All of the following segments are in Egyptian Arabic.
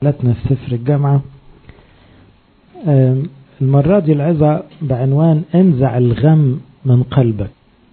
لتنا في سفر الجامعة المرة دي العظة بعنوان انزع الغم من قلبك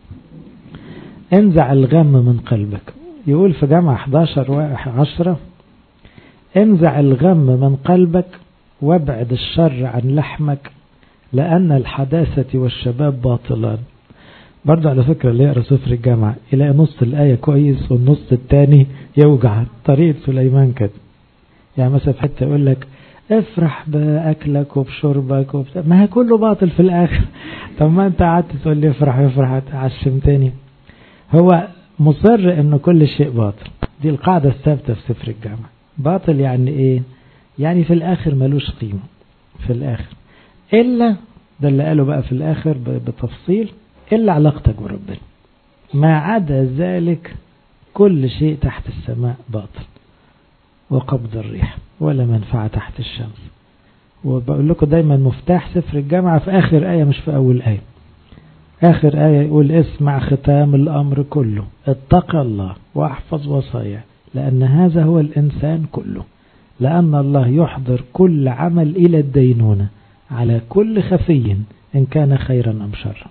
انزع الغم من قلبك يقول في جامعة 11 وعشرة انزع الغم من قلبك وابعد الشر عن لحمك لأن الحداثة والشباب باطلان برضه على فكرة اللي يقرأ سفر الجامعة يلاقي نص الآية كويس والنص التاني يوجع طريقة سليمان كده يعني مثلا في حتة يقول لك افرح بأكلك وبشربك وبتاع ما هي كله باطل في الآخر طب ما أنت قعدت تقول لي افرح افرح عشمتني هو مصر إنه كل شيء باطل دي القاعدة الثابتة في سفر الجامعة باطل يعني إيه؟ يعني في الآخر ملوش قيمة في الآخر إلا ده اللي قاله بقى في الآخر بتفصيل إلا علاقتك بربنا ما عدا ذلك كل شيء تحت السماء باطل وقبض الريح ولا منفعة تحت الشمس وبقول لكم دايما مفتاح سفر الجامعة في آخر آية مش في أول آية آخر آية يقول اسمع ختام الأمر كله اتقى الله واحفظ وصايا لأن هذا هو الإنسان كله لأن الله يحضر كل عمل إلى الدينونة على كل خفي إن كان خيرا أم شرا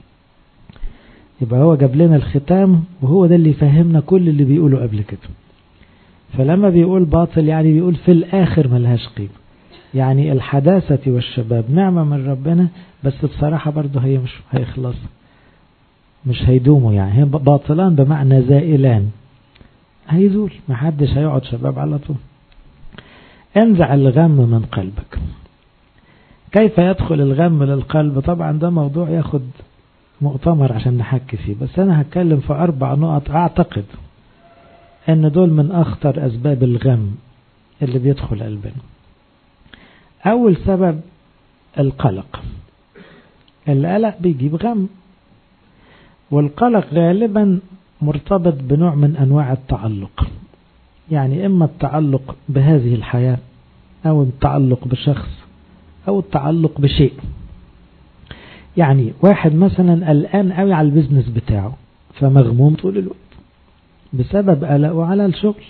يبقى هو جاب لنا الختام وهو ده اللي يفهمنا كل اللي بيقوله قبل كده فلما بيقول باطل يعني بيقول في الآخر ملهاش قيمة يعني الحداثة والشباب نعمة من ربنا بس بصراحة برضه هي مش هيخلص مش هيدوموا يعني هي باطلان بمعنى زائلان هيزول محدش هيقعد شباب على طول انزع الغم من قلبك كيف يدخل الغم للقلب طبعا ده موضوع ياخد مؤتمر عشان نحكي فيه بس انا هتكلم في اربع نقط اعتقد ان دول من اخطر اسباب الغم اللي بيدخل قلبنا اول سبب القلق القلق بيجيب غم والقلق غالبا مرتبط بنوع من انواع التعلق يعني اما التعلق بهذه الحياة او التعلق بشخص او التعلق بشيء يعني واحد مثلا قلقان قوي على البيزنس بتاعه فمغموم طول الوقت بسبب قلقه على الشغل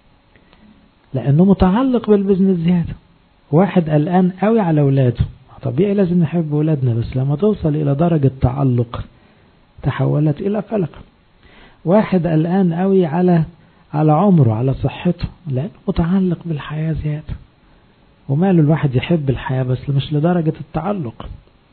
لانه متعلق بالبيزنس زيادة واحد قلقان قوي على اولاده طبيعي لازم نحب اولادنا بس لما توصل الى درجة تعلق تحولت الى قلق واحد قلقان قوي على على عمره على صحته لانه متعلق بالحياة زيادة وماله الواحد يحب الحياة بس مش لدرجة التعلق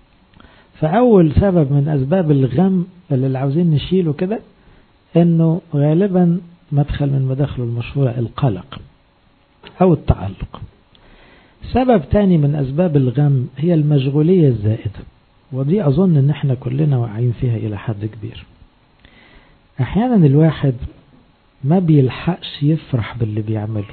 فأول سبب من أسباب الغم اللي عاوزين نشيله كده إنه غالبا مدخل من مداخله المشهورة القلق أو التعلق سبب تاني من أسباب الغم هي المشغولية الزائدة ودي أظن إن احنا كلنا واعيين فيها إلى حد كبير أحيانا الواحد ما بيلحقش يفرح باللي بيعمله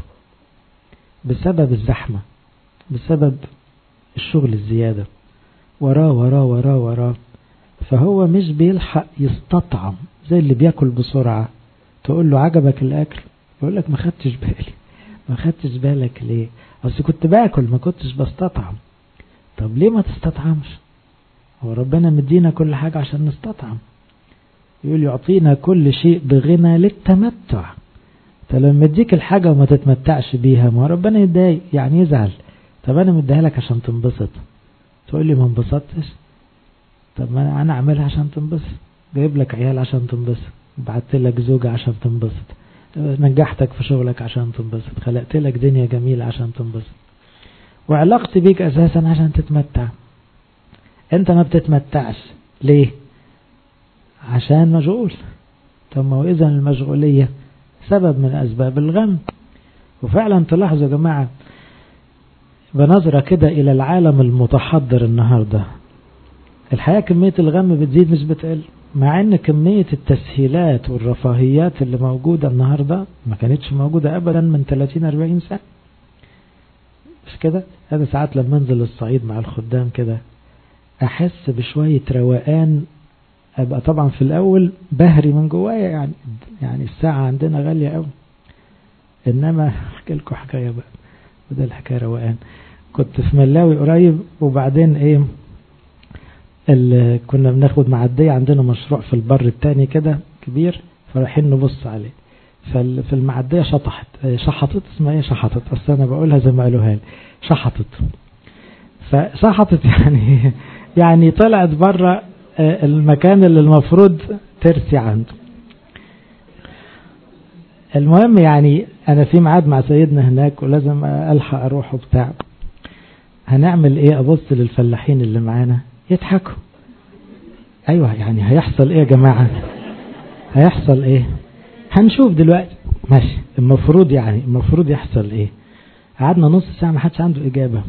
بسبب الزحمة بسبب الشغل الزيادة وراه وراه وراه وراه فهو مش بيلحق يستطعم زي اللي بياكل بسرعة تقول له عجبك الأكل يقول لك ما خدتش بالي ما خدتش بالك ليه أصل كنت باكل ما كنتش بستطعم طب ليه ما تستطعمش هو ربنا مدينا كل حاجة عشان نستطعم يقول يعطينا كل شيء بغنى للتمتع فلما يديك الحاجة وما تتمتعش بيها ما ربنا يتضايق يعني يزعل طب انا مديها لك عشان تنبسط تقول لي ما انبسطتش طب ما انا اعملها عشان تنبسط جايب لك عيال عشان تنبسط بعت لك زوجة عشان تنبسط نجحتك في شغلك عشان تنبسط خلقت لك دنيا جميلة عشان تنبسط وعلاقتي بيك اساسا عشان تتمتع انت ما بتتمتعش ليه عشان مشغول طب ما هو اذا المشغولية سبب من اسباب الغم وفعلا تلاحظوا يا جماعة بنظرة كده إلى العالم المتحضر النهاردة الحقيقة كمية الغم بتزيد مش بتقل مع ان كمية التسهيلات والرفاهيات اللي موجودة النهاردة ما كانتش موجودة ابدا من 30-40 سنة مش كده هذا ساعات لما انزل الصعيد مع الخدام كده احس بشوية روقان ابقى طبعا في الاول بهري من جوايا يعني يعني الساعة عندنا غالية قوي انما احكي لكم حكاية بقى وده الحكاية روقان كنت في ملاوي قريب وبعدين ايه اللي كنا بناخد معدية عندنا مشروع في البر التاني كده كبير فرايحين نبص عليه في المعدية شطحت شحطت اسمها ايه شحطت اصل انا بقولها زي ما قالوها لي شحطت فشحطت يعني يعني طلعت بره المكان اللي المفروض ترسي عنده المهم يعني انا في ميعاد مع سيدنا هناك ولازم الحق اروح وبتاع هنعمل ايه ابص للفلاحين اللي معانا يضحكوا ايوه يعني هيحصل ايه يا جماعه هيحصل ايه هنشوف دلوقتي ماشي المفروض يعني المفروض يحصل ايه قعدنا نص ساعه ما حدش عنده اجابه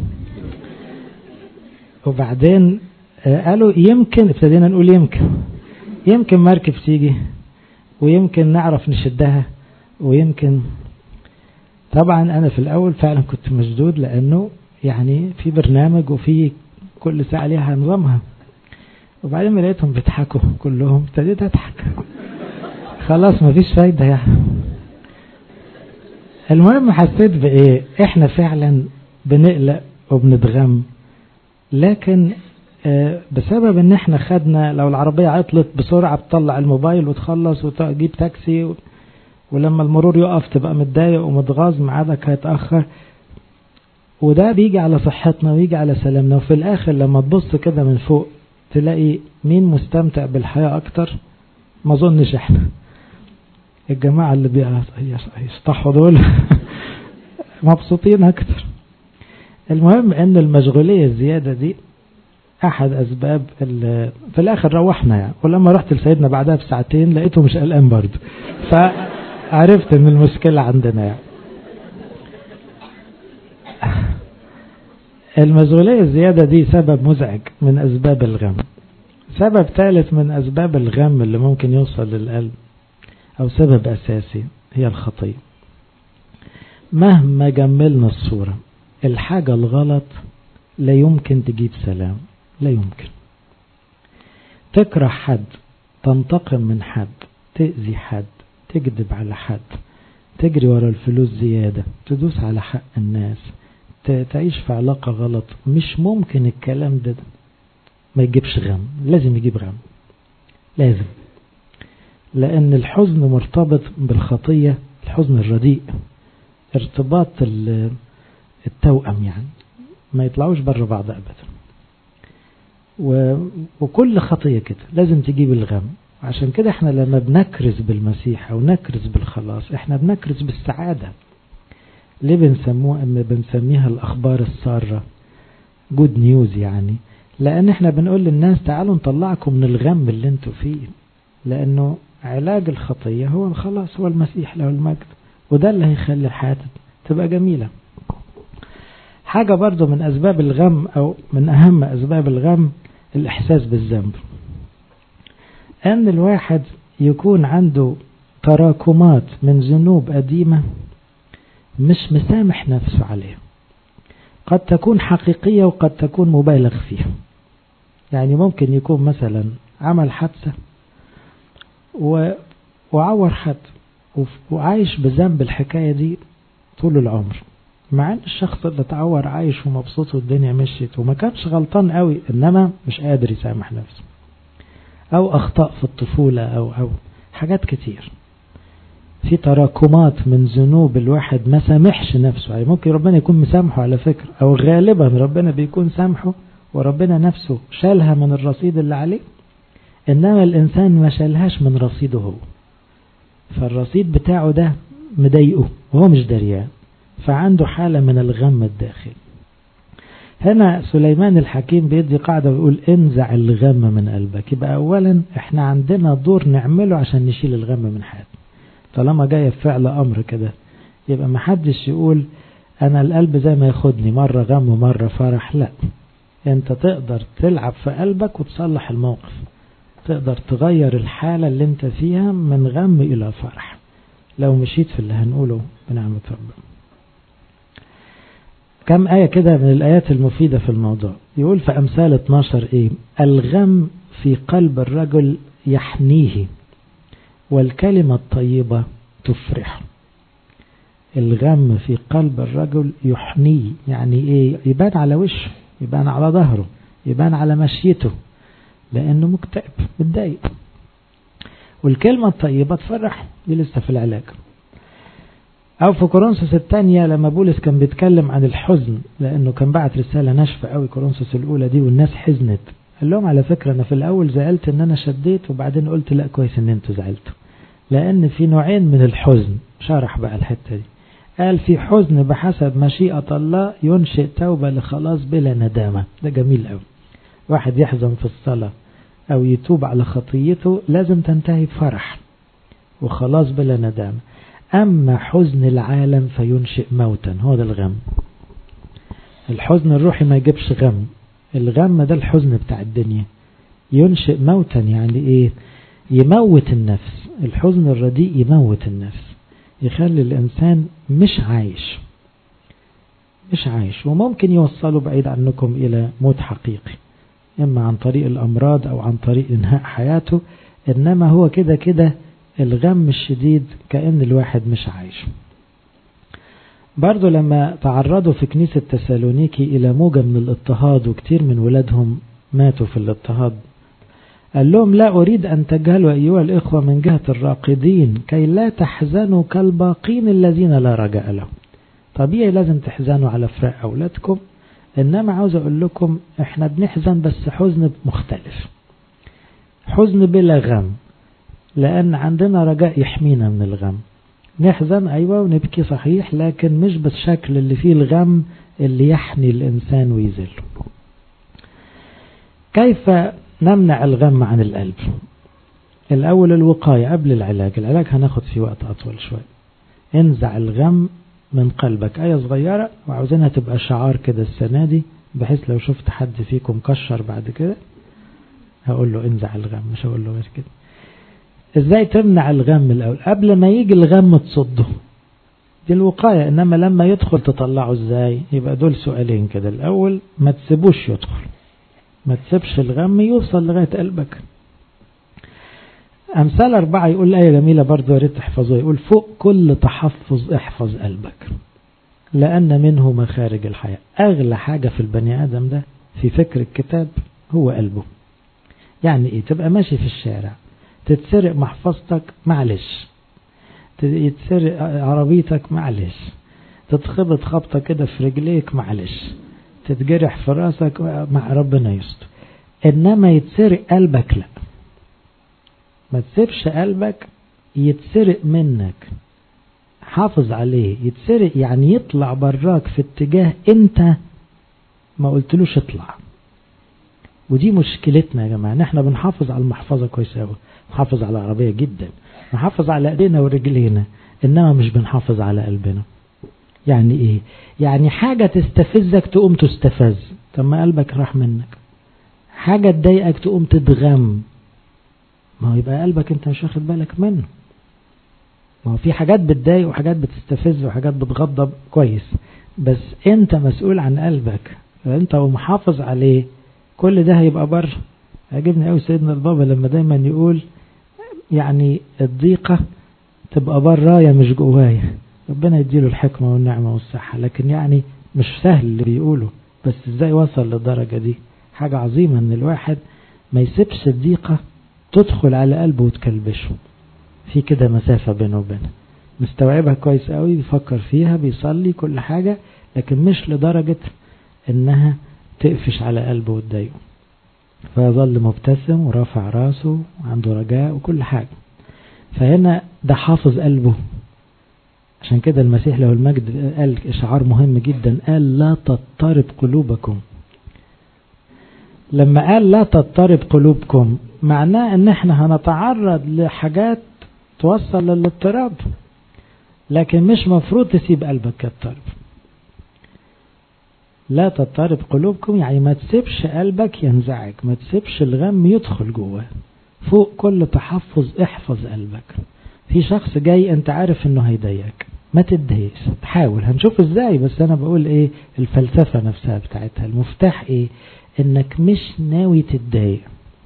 وبعدين قالوا يمكن ابتدينا نقول يمكن يمكن مركب تيجي ويمكن نعرف نشدها ويمكن طبعا انا في الاول فعلا كنت مشدود لانه يعني في برنامج وفي كل ساعة ليها نظامها وبعدين ما لقيتهم بيضحكوا كلهم ابتديت اضحك خلاص مفيش فايدة يعني المهم حسيت بايه احنا فعلا بنقلق وبنتغم لكن بسبب ان احنا خدنا لو العربية عطلت بسرعة بتطلع الموبايل وتخلص وتجيب تاكسي ولما المرور يقف تبقى متضايق ومتغاظ ميعادك هيتأخر وده بيجي على صحتنا ويجي على سلامنا وفي الاخر لما تبص كده من فوق تلاقي مين مستمتع بالحياة اكتر ما اظنش احنا الجماعة اللي يصطحوا دول مبسوطين اكتر المهم ان المشغولية الزيادة دي احد اسباب في الاخر روحنا يعني ولما رحت لسيدنا بعدها بساعتين لقيته مش قلقان برضه فعرفت ان المشكلة عندنا يعني المشغولية الزيادة دي سبب مزعج من أسباب الغم سبب ثالث من أسباب الغم اللي ممكن يوصل للقلب أو سبب أساسي هي الخطية مهما جملنا الصورة الحاجة الغلط لا يمكن تجيب سلام لا يمكن تكره حد تنتقم من حد تأذي حد تكذب على حد تجري ورا الفلوس زيادة تدوس على حق الناس تعيش في علاقة غلط مش ممكن الكلام ده ما يجيبش غم لازم يجيب غم لازم لأن الحزن مرتبط بالخطية الحزن الرديء ارتباط التوأم يعني ما يطلعوش بره بعض أبدا و... وكل خطية كده لازم تجيب الغم عشان كده احنا لما بنكرز بالمسيح او نكرز بالخلاص احنا بنكرز بالسعادة ليه بنسموها اما بنسميها الاخبار السارة جود نيوز يعني لان احنا بنقول للناس تعالوا نطلعكم من الغم اللي انتوا فيه لانه علاج الخطية هو الخلاص هو المسيح له المجد وده اللي هيخلي الحياة تبقى جميلة حاجة برضو من أسباب الغم أو من أهم أسباب الغم الإحساس بالذنب أن الواحد يكون عنده تراكمات من ذنوب قديمة مش مسامح نفسه عليها قد تكون حقيقية وقد تكون مبالغ فيها يعني ممكن يكون مثلا عمل حادثة و... وعور حد وعايش بذنب الحكاية دي طول العمر مع ان الشخص اللي اتعور عايش ومبسوط والدنيا مشيت وما كانش غلطان قوي انما مش قادر يسامح نفسه او اخطاء في الطفولة او او حاجات كتير في تراكمات من ذنوب الواحد ما سامحش نفسه يعني ممكن ربنا يكون مسامحه على فكرة او غالبا ربنا بيكون سامحه وربنا نفسه شالها من الرصيد اللي عليه انما الانسان ما شالهاش من رصيده هو فالرصيد بتاعه ده مضايقه وهو مش دريان فعنده حالة من الغم الداخلي هنا سليمان الحكيم بيدي قاعدة ويقول انزع الغم من قلبك يبقى اولا احنا عندنا دور نعمله عشان نشيل الغم من حياتنا طالما جاية بفعل امر كده يبقى محدش يقول انا القلب زي ما ياخدني مرة غم ومرة فرح لا انت تقدر تلعب في قلبك وتصلح الموقف تقدر تغير الحالة اللي انت فيها من غم الى فرح لو مشيت في اللي هنقوله بنعمة ربنا كم آية كده من الآيات المفيدة في الموضوع يقول في أمثال 12 إيه الغم في قلب الرجل يحنيه والكلمة الطيبة تفرح الغم في قلب الرجل يحنيه يعني إيه يبان على وشه يبان على ظهره يبان على مشيته لأنه مكتئب متضايق والكلمة الطيبة تفرح دي لسه في العلاج أو في كورنثوس الثانية لما بولس كان بيتكلم عن الحزن لأنه كان بعت رسالة ناشفة قوي كورنثوس الأولى دي والناس حزنت قال لهم على فكرة أنا في الأول زعلت إن أنا شديت وبعدين قلت لا كويس إن أنتوا زعلتوا لأن في نوعين من الحزن شرح بقى الحتة دي قال في حزن بحسب مشيئة الله ينشئ توبة لخلاص بلا ندامة ده جميل قوي واحد يحزن في الصلاة أو يتوب على خطيته لازم تنتهي بفرح وخلاص بلا ندامة أما حزن العالم فينشئ موتا هو ده الغم الحزن الروحي ما يجيبش غم الغم ده الحزن بتاع الدنيا ينشئ موتا يعني ايه يموت النفس الحزن الرديء يموت النفس يخلي الإنسان مش عايش مش عايش وممكن يوصله بعيد عنكم إلى موت حقيقي إما عن طريق الأمراض أو عن طريق إنهاء حياته إنما هو كده كده الغم الشديد كأن الواحد مش عايش برضو لما تعرضوا في كنيسة تسالونيكي إلى موجة من الاضطهاد وكتير من ولادهم ماتوا في الاضطهاد قال لهم لا أريد أن تجهلوا أيها الإخوة من جهة الراقدين كي لا تحزنوا كالباقين الذين لا رجاء لهم طبيعي لازم تحزنوا على فراق أولادكم إنما عاوز أقول لكم إحنا بنحزن بس حزن مختلف حزن بلا غم لأن عندنا رجاء يحمينا من الغم نحزن أيوة ونبكي صحيح لكن مش بالشكل اللي فيه الغم اللي يحني الإنسان ويذله كيف نمنع الغم عن القلب الأول الوقاية قبل العلاج العلاج هناخد فيه وقت أطول شوي انزع الغم من قلبك آية صغيرة وعاوزينها تبقى شعار كده السنة دي بحيث لو شفت حد فيكم كشر بعد كده هقول له انزع الغم مش هقول له غير كده ازاي تمنع الغم الأول قبل ما يجي الغم تصده دي الوقاية انما لما يدخل تطلعه ازاي يبقى دول سؤالين كده الاول ما تسيبوش يدخل ما تسيبش الغم يوصل لغاية قلبك أمثال أربعة يقول آية جميلة برضو يا ريت تحفظوها يقول فوق كل تحفظ احفظ قلبك لأن منه مخارج الحياة أغلى حاجة في البني آدم ده في فكر الكتاب هو قلبه يعني إيه تبقى ماشي في الشارع تتسرق محفظتك معلش يتسرق عربيتك معلش تتخبط خبطة كده في رجليك معلش تتجرح في راسك مع ربنا يستر انما يتسرق قلبك لا ما تسيبش قلبك يتسرق منك حافظ عليه يتسرق يعني يطلع براك في اتجاه انت ما قلتلوش اطلع ودي مشكلتنا يا جماعه احنا بنحافظ على المحفظه كويس قوي نحافظ على العربيه جدا نحافظ على ايدينا ورجلينا انما مش بنحافظ على قلبنا يعني ايه يعني حاجة تستفزك تقوم تستفز طب ما قلبك راح منك حاجة تضايقك تقوم تدغم ما هو يبقى قلبك انت مش واخد بالك منه ما هو في حاجات بتضايق وحاجات بتستفز وحاجات بتغضب كويس بس انت مسؤول عن قلبك انت ومحافظ عليه كل ده هيبقى بره عجبني قوي سيدنا البابا لما دايما يقول يعني الضيقة تبقى برايا مش جوايا ربنا يديله الحكمة والنعمة والصحة لكن يعني مش سهل اللي بيقوله بس ازاي وصل للدرجة دي حاجة عظيمة ان الواحد ما يسيبش الضيقة تدخل على قلبه وتكلبشه في كده مسافة بينه وبينه مستوعبها كويس قوي بيفكر فيها بيصلي كل حاجة لكن مش لدرجة انها تقفش على قلبه وتضايقه فيظل مبتسم ورافع راسه وعنده رجاء وكل حاجة فهنا ده حافظ قلبه عشان كده المسيح له المجد قال إشعار مهم جدا قال لا تضطرب قلوبكم لما قال لا تضطرب قلوبكم معناه ان احنا هنتعرض لحاجات توصل للاضطراب لكن مش مفروض تسيب قلبك يضطرب لا تضطرب قلوبكم يعني ما تسيبش قلبك ينزعج ما تسيبش الغم يدخل جوه فوق كل تحفظ احفظ قلبك في شخص جاي انت عارف انه هيضايقك ما تتضايقش حاول هنشوف ازاي بس انا بقول ايه الفلسفة نفسها بتاعتها المفتاح ايه انك مش ناوي تتضايق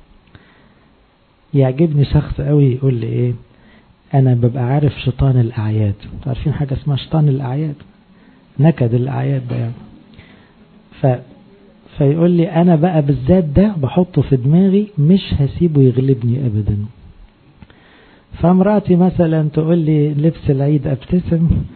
يعجبني شخص قوي يقول لي ايه انا ببقى عارف شيطان الاعياد عارفين حاجة اسمها شيطان الاعياد نكد الاعياد ده يعني ف فيقول لي انا بقى بالذات ده بحطه في دماغي مش هسيبه يغلبني ابدا فمراتي مثلا تقول لي لبس العيد ابتسم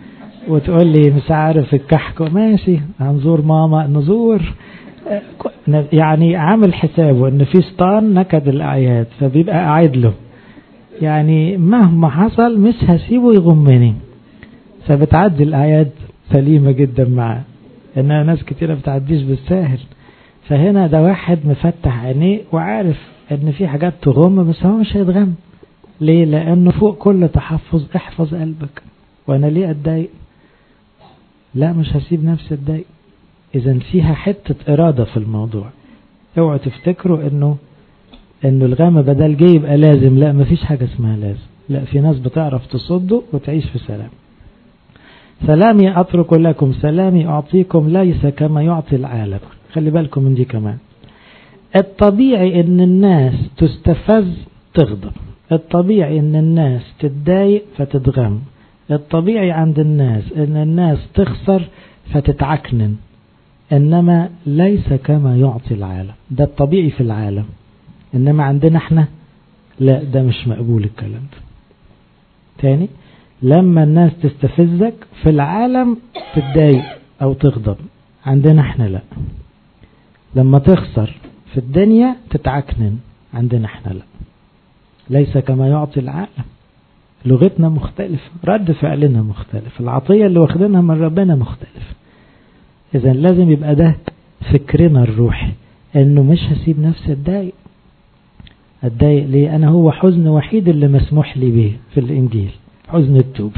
وتقول لي مش عارف الكحك ماشي هنزور ماما نزور يعني عامل حسابه ان في شيطان نكد الاعياد فبيبقى قاعد له يعني مهما حصل مش هسيبه يغمني فبتعدي الاعياد سليمه جدا معاه انها ناس كتيره بتعديش بالساهل فهنا ده واحد مفتح عينيه وعارف ان في حاجات تغم بس هو مش هيتغم ليه لانه فوق كل تحفظ احفظ قلبك وانا ليه اتضايق لا مش هسيب نفسي اتضايق اذا فيها حتة ارادة في الموضوع اوعوا تفتكروا انه انه الغم بدل جه يبقى لازم لا مفيش حاجة اسمها لازم لا في ناس بتعرف تصده وتعيش في سلام سلامي اترك لكم سلامي اعطيكم ليس كما يعطي العالم خلي بالكم من دي كمان الطبيعي ان الناس تستفز تغضب الطبيعي ان الناس تتضايق فتتغم الطبيعي عند الناس ان الناس تخسر فتتعكنن انما ليس كما يعطي العالم ده الطبيعي في العالم انما عندنا احنا لا ده مش مقبول الكلام ده تاني لما الناس تستفزك في العالم تتضايق او تغضب عندنا احنا لا لما تخسر في الدنيا تتعكنن عندنا احنا لا ليس كما يعطي العالم لغتنا مختلفة رد فعلنا مختلف العطية اللي واخدينها من ربنا مختلف إذا لازم يبقى ده فكرنا الروحي إنه مش هسيب نفسي أتضايق أتضايق ليه أنا هو حزن وحيد اللي مسموح لي به في الإنجيل حزن التوب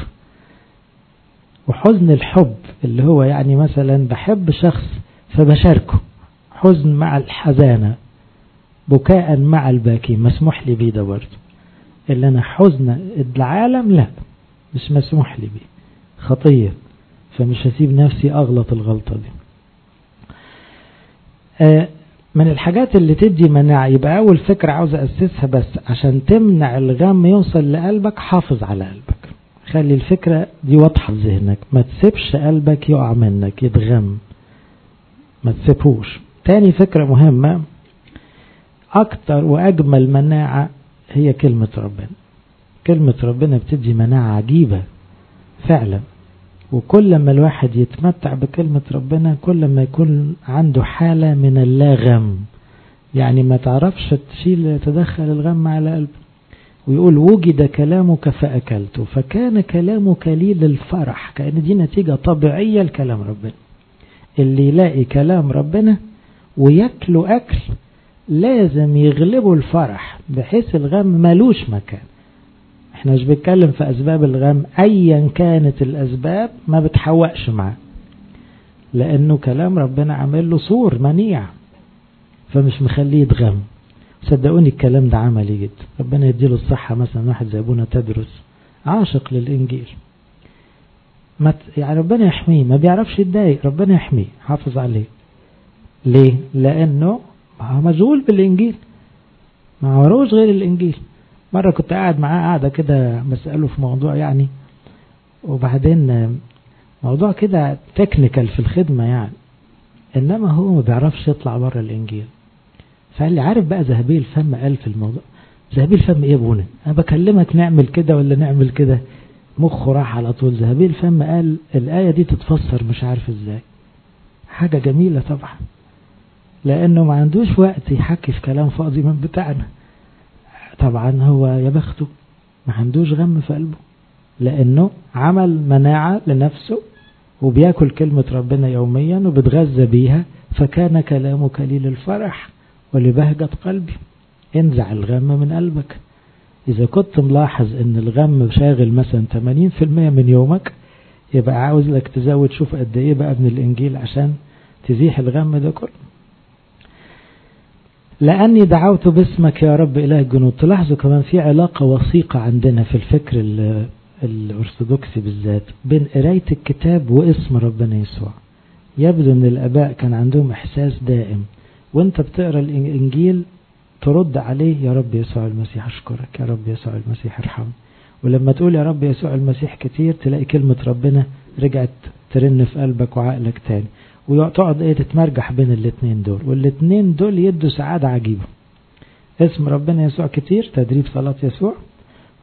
وحزن الحب اللي هو يعني مثلا بحب شخص فبشاركه حزن مع الحزانة بكاء مع الباكي مسموح لي بيه ده برضه اللي أنا حزن العالم لا مش مسموح لي بيه خطية فمش هسيب نفسي أغلط الغلطة دي آه من الحاجات اللي تدي مناعة يبقى أول فكرة عاوز أسسها بس عشان تمنع الغم يوصل لقلبك حافظ على قلبك خلي الفكرة دي واضحة في ذهنك ما تسيبش قلبك يقع منك يتغم ما تسيبهوش تاني فكرة مهمة أكتر وأجمل مناعة هي كلمة ربنا كلمة ربنا بتدي مناعة عجيبة فعلا وكل ما الواحد يتمتع بكلمة ربنا كل ما يكون عنده حالة من اللا غم يعني ما تعرفش تشيل تدخل الغم على قلبه ويقول وجد كلامك فأكلته فكان كلامك لي للفرح كأن دي نتيجة طبيعية لكلام ربنا اللي يلاقي كلام ربنا وياكله أكل لازم يغلبه الفرح بحيث الغم ملوش مكان احنا مش بنتكلم في اسباب الغم ايا كانت الاسباب ما بتحوقش معاه لانه كلام ربنا عامل له سور منيع فمش مخليه يتغم صدقوني الكلام ده عملي جدا ربنا يديله الصحة مثلا واحد زي ابونا تدرس عاشق للانجيل ما يعني ربنا يحميه ما بيعرفش يتضايق ربنا يحميه حافظ عليه ليه لانه مشغول بالانجيل ما وروش غير الانجيل مرة كنت قاعد معاه قاعدة كده بسأله في موضوع يعني وبعدين موضوع كده تكنيكال في الخدمة يعني إنما هو ما بيعرفش يطلع بره الإنجيل فقال لي عارف بقى ذهبي الفم قال في الموضوع ذهبي الفم إيه يا ابونا أنا بكلمك نعمل كده ولا نعمل كده مخه راح على طول ذهبي الفم قال الآية دي تتفسر مش عارف إزاي حاجة جميلة طبعا لأنه ما عندوش وقت يحكي في كلام فاضي من بتاعنا طبعا هو يا بخته ما عندوش غم في قلبه لأنه عمل مناعة لنفسه وبياكل كلمة ربنا يوميا وبتغذى بيها فكان كلامه كليل الفرح ولبهجة قلبي انزع الغم من قلبك إذا كنت ملاحظ أن الغم شاغل مثلا 80% من يومك يبقى عاوز لك تزود شوف قد إيه بقى من الإنجيل عشان تزيح الغم ده كله لأني دعوت باسمك يا رب إله الجنود تلاحظوا كمان في علاقة وثيقة عندنا في الفكر الأرثوذكسي بالذات بين قراية الكتاب واسم ربنا يسوع يبدو أن الآباء كان عندهم إحساس دائم وانت بتقرأ الإنجيل ترد عليه يا رب يسوع المسيح أشكرك يا رب يسوع المسيح ارحمني ولما تقول يا رب يسوع المسيح كتير تلاقي كلمة ربنا رجعت ترن في قلبك وعقلك تاني وتقعد ايه تتمرجح بين الاثنين دول والاثنين دول يدوا سعادة عجيبة اسم ربنا يسوع كتير تدريب صلاة يسوع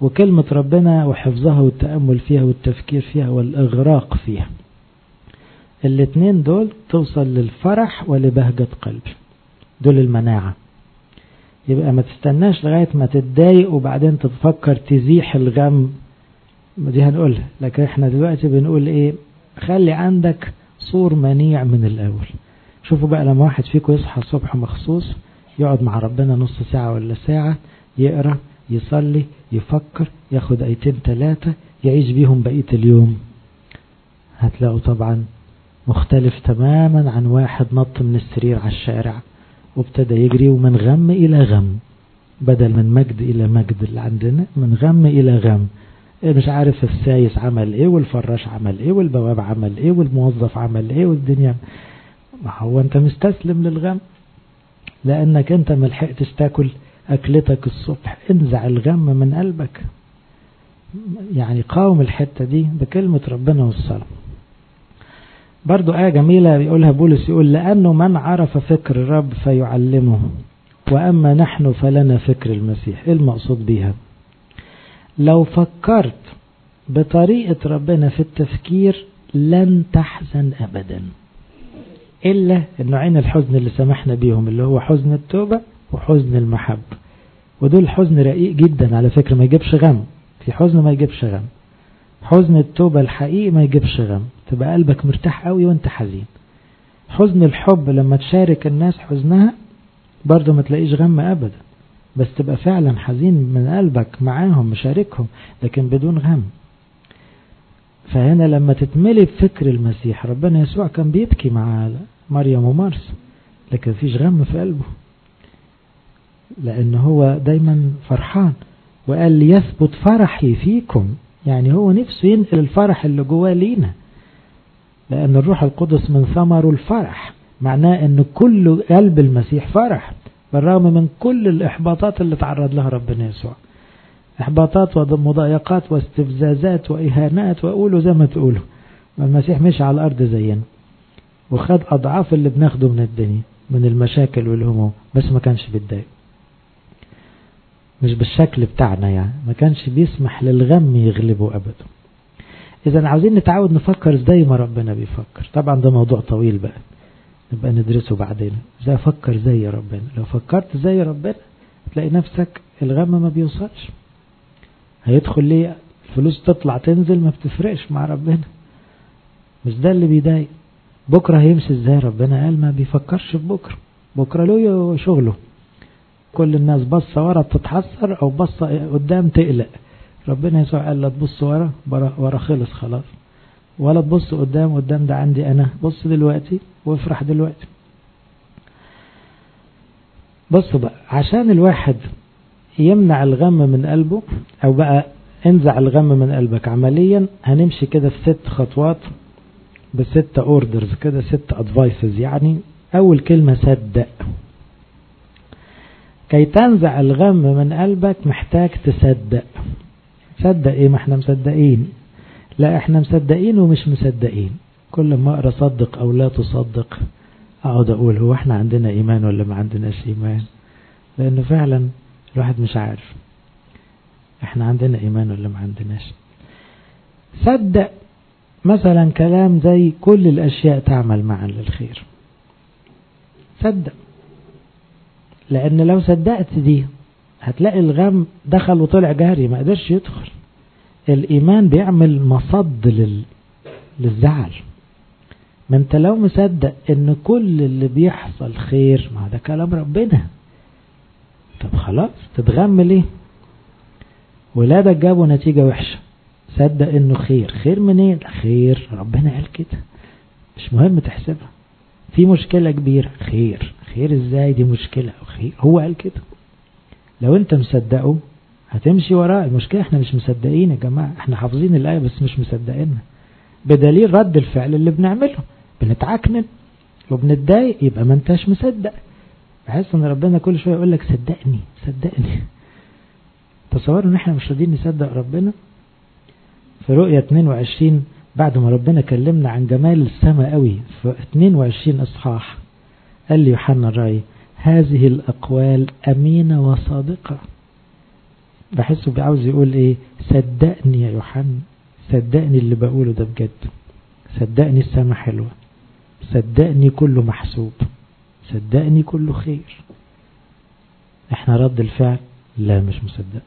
وكلمة ربنا وحفظها والتأمل فيها والتفكير فيها والإغراق فيها الاتنين دول توصل للفرح ولبهجة قلب دول المناعة يبقى ما تستناش لغاية ما تتضايق وبعدين تفكر تزيح الغم دي هنقولها لكن احنا دلوقتي بنقول ايه خلي عندك صور منيع من الاول شوفوا بقى لما واحد فيكم يصحى الصبح مخصوص يقعد مع ربنا نص ساعة ولا ساعة يقرأ يصلي يفكر ياخد ايتين ثلاثة يعيش بيهم بقية اليوم هتلاقوا طبعا مختلف تماما عن واحد نط من السرير على الشارع وابتدى يجري ومن غم إلى غم بدل من مجد إلى مجد اللي عندنا من غم إلى غم مش عارف السايس عمل ايه والفراش عمل ايه والبواب عمل ايه والموظف عمل ايه والدنيا ما هو انت مستسلم للغم لانك انت ملحقتش تاكل اكلتك الصبح انزع الغم من قلبك يعني قاوم الحتة دي بكلمة ربنا والصلاة برضو آية جميلة بيقولها بولس يقول لأنه من عرف فكر الرب فيعلمه وأما نحن فلنا فكر المسيح إيه المقصود بيها لو فكرت بطريقة ربنا في التفكير لن تحزن أبدا إلا النوعين الحزن اللي سمحنا بيهم اللي هو حزن التوبة وحزن المحبة ودول حزن رقيق جدا على فكرة ما يجيبش غم في حزن ما يجيبش غم حزن التوبة الحقيقي ما يجيبش غم تبقى قلبك مرتاح قوي وانت حزين حزن الحب لما تشارك الناس حزنها برضه ما تلاقيش غم أبدا بس تبقى فعلا حزين من قلبك معاهم مشاركهم لكن بدون غم فهنا لما تتملي بفكر المسيح ربنا يسوع كان بيبكي مع مريم ومارس لكن فيش غم في قلبه لأن هو دايما فرحان وقال ليثبت فرحي فيكم يعني هو نفسه ينقل الفرح اللي جواه لينا لأن الروح القدس من ثمره الفرح معناه أن كل قلب المسيح فرح بالرغم من كل الإحباطات اللي تعرض لها ربنا يسوع إحباطات ومضايقات واستفزازات وإهانات وأقولوا زي ما تقولوا المسيح مشي على الأرض زينا وخد أضعاف اللي بناخده من الدنيا من المشاكل والهموم بس ما كانش بيتضايق مش بالشكل بتاعنا يعني ما كانش بيسمح للغم يغلبه أبدا إذا عاوزين نتعود نفكر زي ما ربنا بيفكر طبعا ده موضوع طويل بقى نبقى ندرسه بعدين ازاي افكر زي ربنا لو فكرت زي ربنا تلاقي نفسك الغم ما بيوصلش هيدخل ليه الفلوس تطلع تنزل ما بتفرقش مع ربنا مش ده اللي بيضايق بكرة هيمشي ازاي ربنا قال ما بيفكرش في بكرة بكرة له شغله كل الناس بصة ورا تتحسر او بصة قدام تقلق ربنا يسوع قال لا تبص ورا ورا خلص خلاص ولا تبص قدام قدام ده عندي انا بص دلوقتي وافرح دلوقتي بصوا بقى عشان الواحد يمنع الغم من قلبه او بقى انزع الغم من قلبك عمليا هنمشي كده في ست خطوات بست اوردرز كده ست ادفايسز يعني اول كلمة صدق كي تنزع الغم من قلبك محتاج تصدق صدق ايه ما احنا مصدقين لا احنا مصدقين ومش مصدقين كل ما اقرا صدق او لا تصدق اقعد اقول هو احنا عندنا ايمان ولا ما عندناش ايمان لانه فعلا الواحد مش عارف احنا عندنا ايمان ولا ما عندناش صدق مثلا كلام زي كل الاشياء تعمل معا للخير صدق لان لو صدقت دي هتلاقي الغم دخل وطلع جاري ما قدرش يدخل الايمان بيعمل مصد لل... للزعل ما انت لو مصدق ان كل اللي بيحصل خير ما ده كلام ربنا طب خلاص تتغم ليه ولادك جابوا نتيجة وحشة صدق انه خير خير منين خير ربنا قال كده مش مهم تحسبها في مشكلة كبيرة خير خير ازاي دي مشكلة خير هو قال كده لو انت مصدقه هتمشي وراه المشكلة احنا مش مصدقين يا جماعة احنا حافظين الآية بس مش مصدقينها بدليل رد الفعل اللي بنعمله بنتعكنن وبنتضايق يبقى ما انتش مصدق بحس ان ربنا كل شوية يقول لك صدقني صدقني تصوروا ان احنا مش راضيين نصدق ربنا في رؤية 22 بعد ما ربنا كلمنا عن جمال السماء قوي في 22 اصحاح قال لي يوحنا الرأي هذه الأقوال أمينة وصادقة بحسه بيعاوز يقول ايه صدقني يا يوحنا صدقني اللي بقوله ده بجد صدقني السما حلوة صدقني كله محسوب صدقني كله خير احنا رد الفعل لا مش مصدق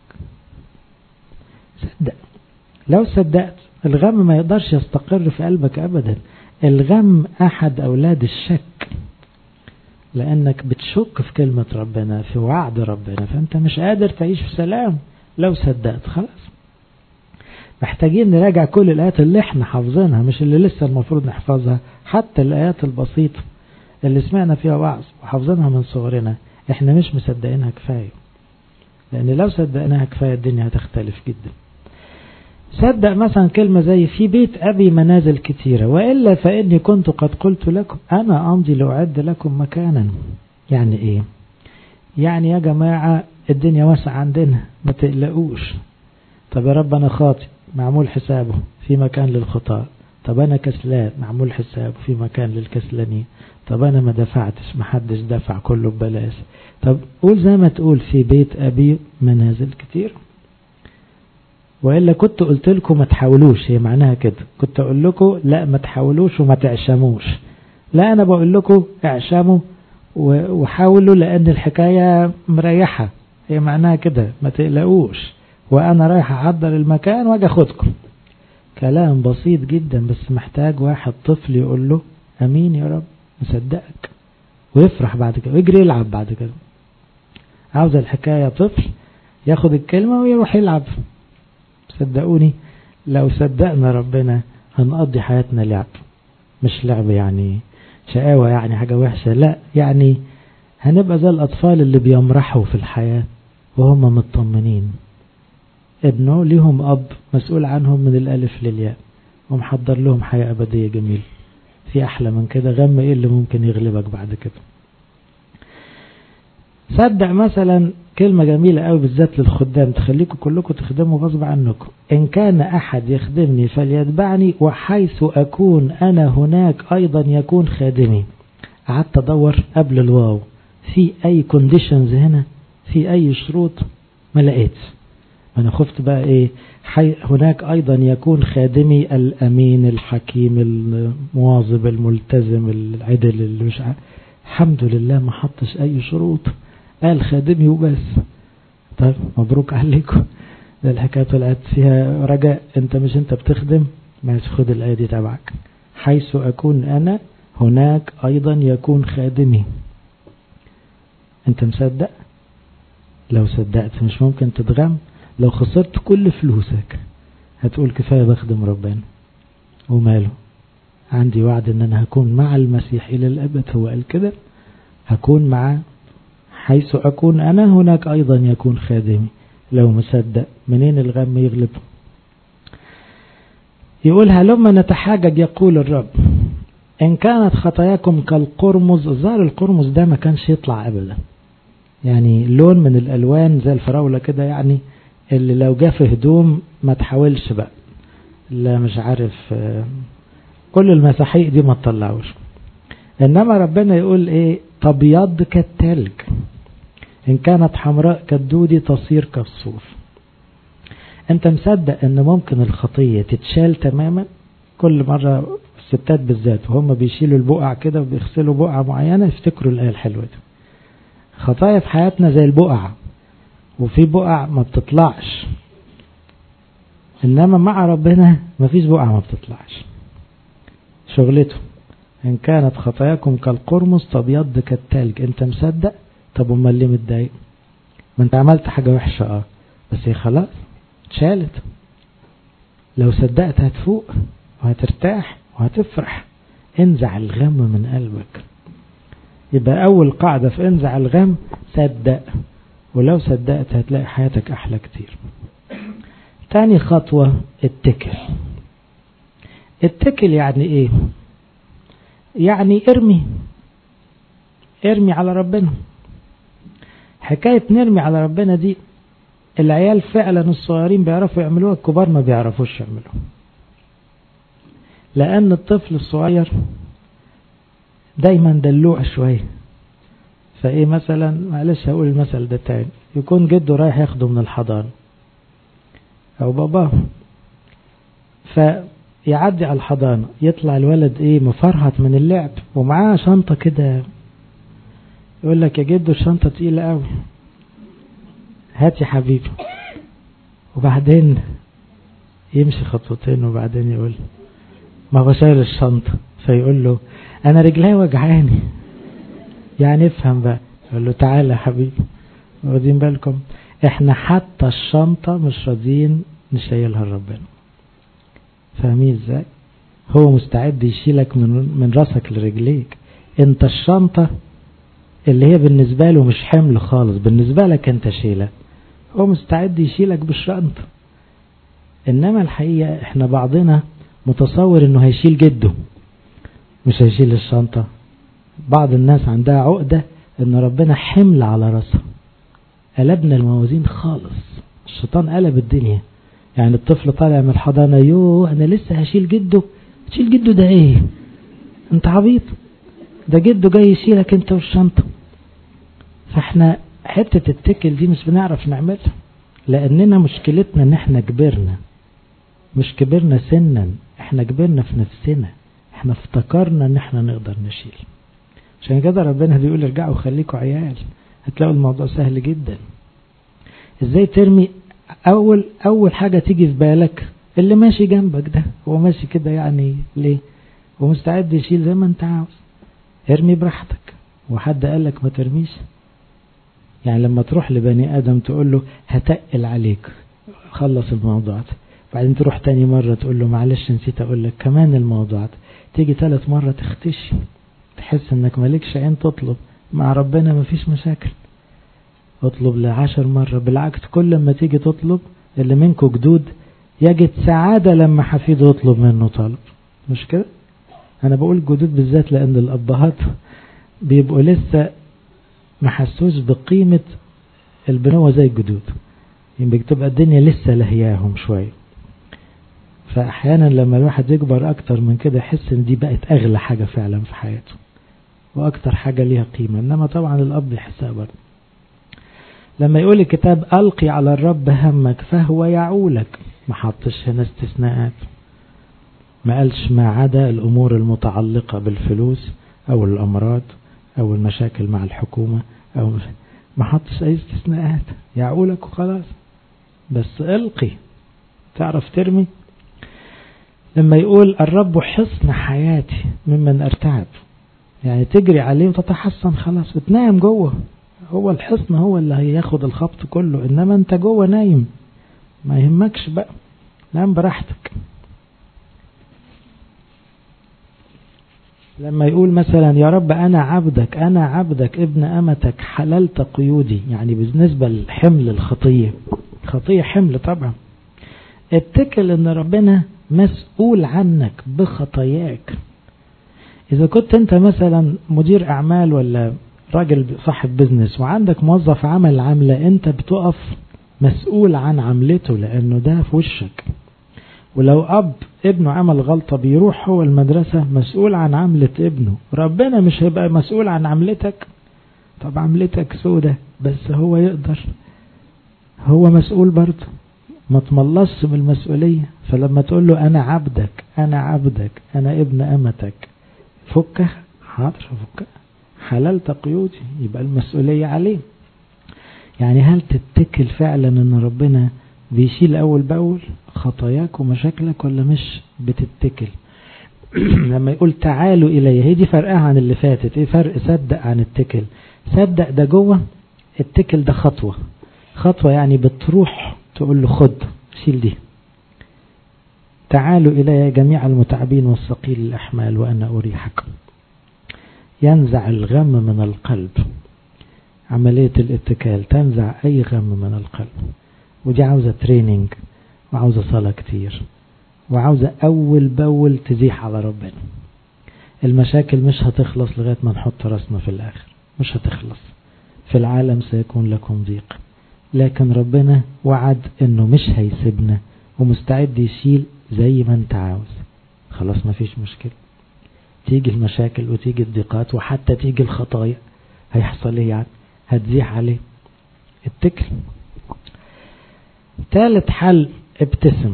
صدق لو صدقت الغم ما يقدرش يستقر في قلبك ابدا الغم احد اولاد الشك لانك بتشك في كلمة ربنا في وعد ربنا فانت مش قادر تعيش في سلام لو صدقت خلاص محتاجين نراجع كل الآيات اللي احنا حافظينها مش اللي لسه المفروض نحفظها حتى الآيات البسيطة اللي سمعنا فيها وعظ وحافظينها من صغرنا احنا مش مصدقينها كفاية لأن لو صدقناها كفاية الدنيا هتختلف جدا صدق مثلا كلمة زي في بيت أبي منازل كثيرة وإلا فإني كنت قد قلت لكم أنا أمضي لأعد لكم مكانا يعني إيه يعني يا جماعة الدنيا واسعة عندنا ما تقلقوش طب يا رب أنا خاطئ معمول حسابه في مكان للخطاء طب أنا كسلان معمول حسابه في مكان للكسلانين طب أنا ما دفعتش ما حدش دفع كله ببلاش طب قول زي ما تقول في بيت أبي منازل كتير وإلا كنت قلت لكم ما تحاولوش هي معناها كده كنت أقول لكم لا ما تحاولوش وما تعشموش لا أنا بقول لكم اعشموا وحاولوا لأن الحكاية مريحة هي معناها كده ما تقلقوش وأنا رايح أحضر المكان وأجي أخدكم كلام بسيط جدا بس محتاج واحد طفل يقول له أمين يا رب مصدقك ويفرح بعد كده ويجري يلعب بعد كده عاوز الحكاية طفل ياخد الكلمة ويروح يلعب صدقوني لو صدقنا ربنا هنقضي حياتنا لعب مش لعب يعني شقاوة يعني حاجة وحشة لا يعني هنبقى زي الأطفال اللي بيمرحوا في الحياة وهم مطمنين ابنه ليهم أب مسؤول عنهم من الألف للياء ومحضر لهم حياة أبدية جميلة في أحلى من كده غم إيه اللي ممكن يغلبك بعد كده صدق مثلا كلمة جميلة قوي بالذات للخدام تخليكم كلكم تخدموا غصب عنكم إن كان أحد يخدمني فليتبعني وحيث أكون أنا هناك أيضا يكون خادمي قعدت أدور قبل الواو في أي كونديشنز هنا في أي شروط ما لقيت أنا خفت بقى إيه حي هناك أيضا يكون خادمي الأمين الحكيم المواظب الملتزم العدل اللي مش ع... الحمد لله ما حطش أي شروط قال خادمي وبس طيب مبروك عليكم ده الحكاية طلعت فيها رجاء انت مش انت بتخدم ماشي خد الآية دي تبعك حيث أكون أنا هناك أيضا يكون خادمي انت مصدق لو صدقت مش ممكن تتغم لو خسرت كل فلوسك هتقول كفاية بخدم ربنا وماله عندي وعد ان انا هكون مع المسيح الى الابد هو قال كده هكون معاه حيث أكون أنا هناك أيضا يكون خادمي لو مصدق منين الغم يغلب يقول هلما نتحاجج يقول الرب إن كانت خطاياكم كالقرمز ظهر القرمز ده ما كانش يطلع أبدا يعني لون من الألوان زي الفراولة كده يعني اللي لو جه في هدوم ما تحاولش بقى لا مش عارف كل المساحيق دي ما تطلعوش إنما ربنا يقول إيه تبيض كالتلج إن كانت حمراء كالدودي تصير كالصوف أنت مصدق أن ممكن الخطية تتشال تماما كل مرة الستات بالذات وهم بيشيلوا البقع كده وبيغسلوا بقعة معينة يفتكروا الآية الحلوة دي خطايا في حياتنا زي البقع وفي بقع ما بتطلعش إنما مع ربنا مفيش بقع ما بتطلعش شغلته إن كانت خطاياكم كالقرمز تبيض كالتلج أنت مصدق طب امال ليه متضايق ما انت عملت حاجة وحشة اه بس هي خلاص اتشالت لو صدقت هتفوق وهترتاح وهتفرح انزع الغم من قلبك يبقى اول قاعدة في انزع الغم صدق ولو صدقت هتلاقي حياتك احلى كتير تاني خطوة اتكل اتكل يعني ايه يعني ارمي ارمي على ربنا حكاية نرمي على ربنا دي العيال فعلا الصغيرين بيعرفوا يعملوها الكبار ما بيعرفوش يعملوها لأن الطفل الصغير دايما دلوع شوية فايه مثلا معلش هقول المثل ده تاني يكون جده رايح ياخده من الحضانة أو باباه فيعدي على الحضانة يطلع الولد ايه مفرهط من اللعب ومعاه شنطة كده يقول لك يا جدو الشنطة تقيلة قوي هات يا حبيبي وبعدين يمشي خطوتين وبعدين يقول ما هو شايل الشنطة فيقول له انا رجلي وجعاني يعني افهم بقى يقول له تعالى يا حبيبي واخدين بالكم احنا حتى الشنطة مش راضيين نشيلها لربنا فاهمين ازاي هو مستعد يشيلك من من راسك لرجليك انت الشنطة اللي هي بالنسبة له مش حمل خالص بالنسبة لك انت شيلة هو مستعد يشيلك بالشنطة انما الحقيقة احنا بعضنا متصور انه هيشيل جده مش هيشيل الشنطة بعض الناس عندها عقدة ان ربنا حمل على راسها قلبنا الموازين خالص الشيطان قلب الدنيا يعني الطفل طالع من الحضانة يوه انا لسه هشيل جده تشيل جده ده ايه انت عبيط ده جده جاي يشيلك انت والشنطة فاحنا حتة التكل دي مش بنعرف نعملها لاننا مشكلتنا ان احنا كبرنا مش كبرنا سنا احنا كبرنا في نفسنا احنا افتكرنا ان احنا نقدر نشيل عشان كده ربنا بيقول ارجعوا خليكوا عيال هتلاقوا الموضوع سهل جدا ازاي ترمي اول اول حاجة تيجي في بالك اللي ماشي جنبك ده هو ماشي كده يعني ليه ومستعد يشيل زي ما انت عاوز ارمي براحتك وحد قال لك ما ترميش يعني لما تروح لبني ادم تقول له هتقل عليك خلص الموضوع ده بعدين تروح تاني مرة تقول له معلش نسيت اقول لك كمان الموضوع ده تيجي ثالث مرة تختشي تحس انك مالكش عين تطلب مع ربنا مفيش مشاكل اطلب لعشر مرة بالعكس كل ما تيجي تطلب اللي منكم جدود يجد سعادة لما حفيده يطلب منه طلب مش كده انا بقول جدود بالذات لان الابهات بيبقوا لسه ما حسوش بقيمة البنوة زي الجدود يعني بتبقى الدنيا لسه لهياهم شوية فأحيانا لما الواحد يكبر أكتر من كده يحس إن دي بقت أغلى حاجة فعلا في حياته وأكتر حاجة ليها قيمة إنما طبعا الأب يحسها برضه لما يقول الكتاب ألقي على الرب همك فهو يعولك ما حطش هنا استثناءات ما قالش ما عدا الأمور المتعلقة بالفلوس أو الأمراض أو المشاكل مع الحكومة أو ما حطش أي استثناءات يعولك وخلاص بس ألقي تعرف ترمي لما يقول الرب حصن حياتي ممن ارتعب يعني تجري عليه وتتحصن خلاص وتنام جوه هو الحصن هو اللي هياخد الخبط كله انما انت جوه نايم ما يهمكش بقى نام براحتك لما يقول مثلا يا رب انا عبدك انا عبدك ابن امتك حللت قيودي يعني بالنسبة للحمل الخطية خطية حمل طبعا اتكل ان ربنا مسؤول عنك بخطاياك اذا كنت انت مثلا مدير اعمال ولا راجل صاحب بزنس وعندك موظف عمل عملة انت بتقف مسؤول عن عملته لانه ده في وشك ولو اب ابنه عمل غلطة بيروح هو المدرسة مسؤول عن عملة ابنه ربنا مش هيبقى مسؤول عن عملتك طب عملتك سودة بس هو يقدر هو مسؤول برضه ما تملصش من المسؤولية فلما تقول له أنا عبدك أنا عبدك أنا ابن أمتك فكها حاضر فكها حللت قيودي يبقى المسؤولية عليه يعني هل تتكل فعلا ان ربنا بيشيل اول باول خطاياك ومشاكلك ولا مش بتتكل لما يقول تعالوا الي هي دي فرقها عن اللي فاتت ايه فرق صدق عن التكل صدق ده جوه التكل ده خطوة خطوة يعني بتروح تقول له خد شيل دي تعالوا إلي جميع المتعبين والثقيل الأحمال وأنا أريحكم ينزع الغم من القلب عملية الاتكال تنزع أي غم من القلب ودي عاوزة تريننج وعاوزة صلاة كتير وعاوزة أول بأول تزيح على ربنا المشاكل مش هتخلص لغاية ما نحط راسنا في الآخر مش هتخلص في العالم سيكون لكم ضيق لكن ربنا وعد انه مش هيسيبنا ومستعد يشيل زي ما انت عاوز خلاص ما فيش مشكلة تيجي المشاكل وتيجي الضيقات وحتى تيجي الخطايا هيحصل ايه يعني هتزيح عليه اتكل ثالث حل ابتسم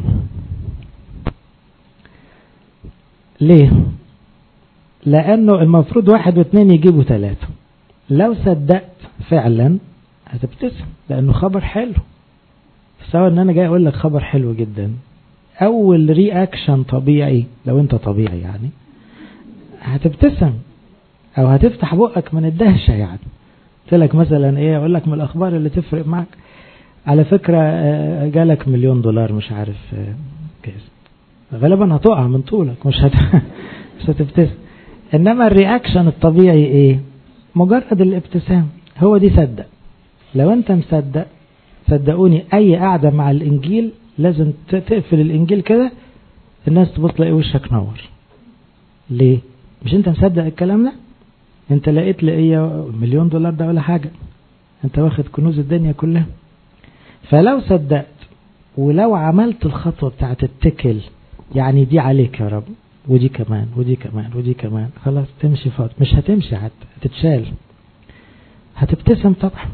ليه لانه المفروض واحد واثنين يجيبوا ثلاثة لو صدقت فعلا هتبتسم لانه خبر حلو سواء ان انا جاي اقول لك خبر حلو جدا اول رياكشن طبيعي لو انت طبيعي يعني هتبتسم او هتفتح بقك من الدهشة يعني قلت لك مثلا ايه اقول لك من الاخبار اللي تفرق معك على فكرة جالك مليون دولار مش عارف كيس غالبا هتقع من طولك مش هت... مش هتبتسم انما الرياكشن الطبيعي ايه مجرد الابتسام هو دي صدق لو انت مصدق صدقوني اي قاعدة مع الانجيل لازم تقفل الانجيل كده الناس تبص تلاقي وشك نور ليه مش انت مصدق الكلام ده انت لقيت لقية مليون دولار ده ولا حاجة انت واخد كنوز الدنيا كلها فلو صدقت ولو عملت الخطوة بتاعت التكل يعني دي عليك يا رب ودي كمان ودي كمان ودي كمان خلاص تمشي فاض مش هتمشي حتى هتتشال هتبتسم طبعا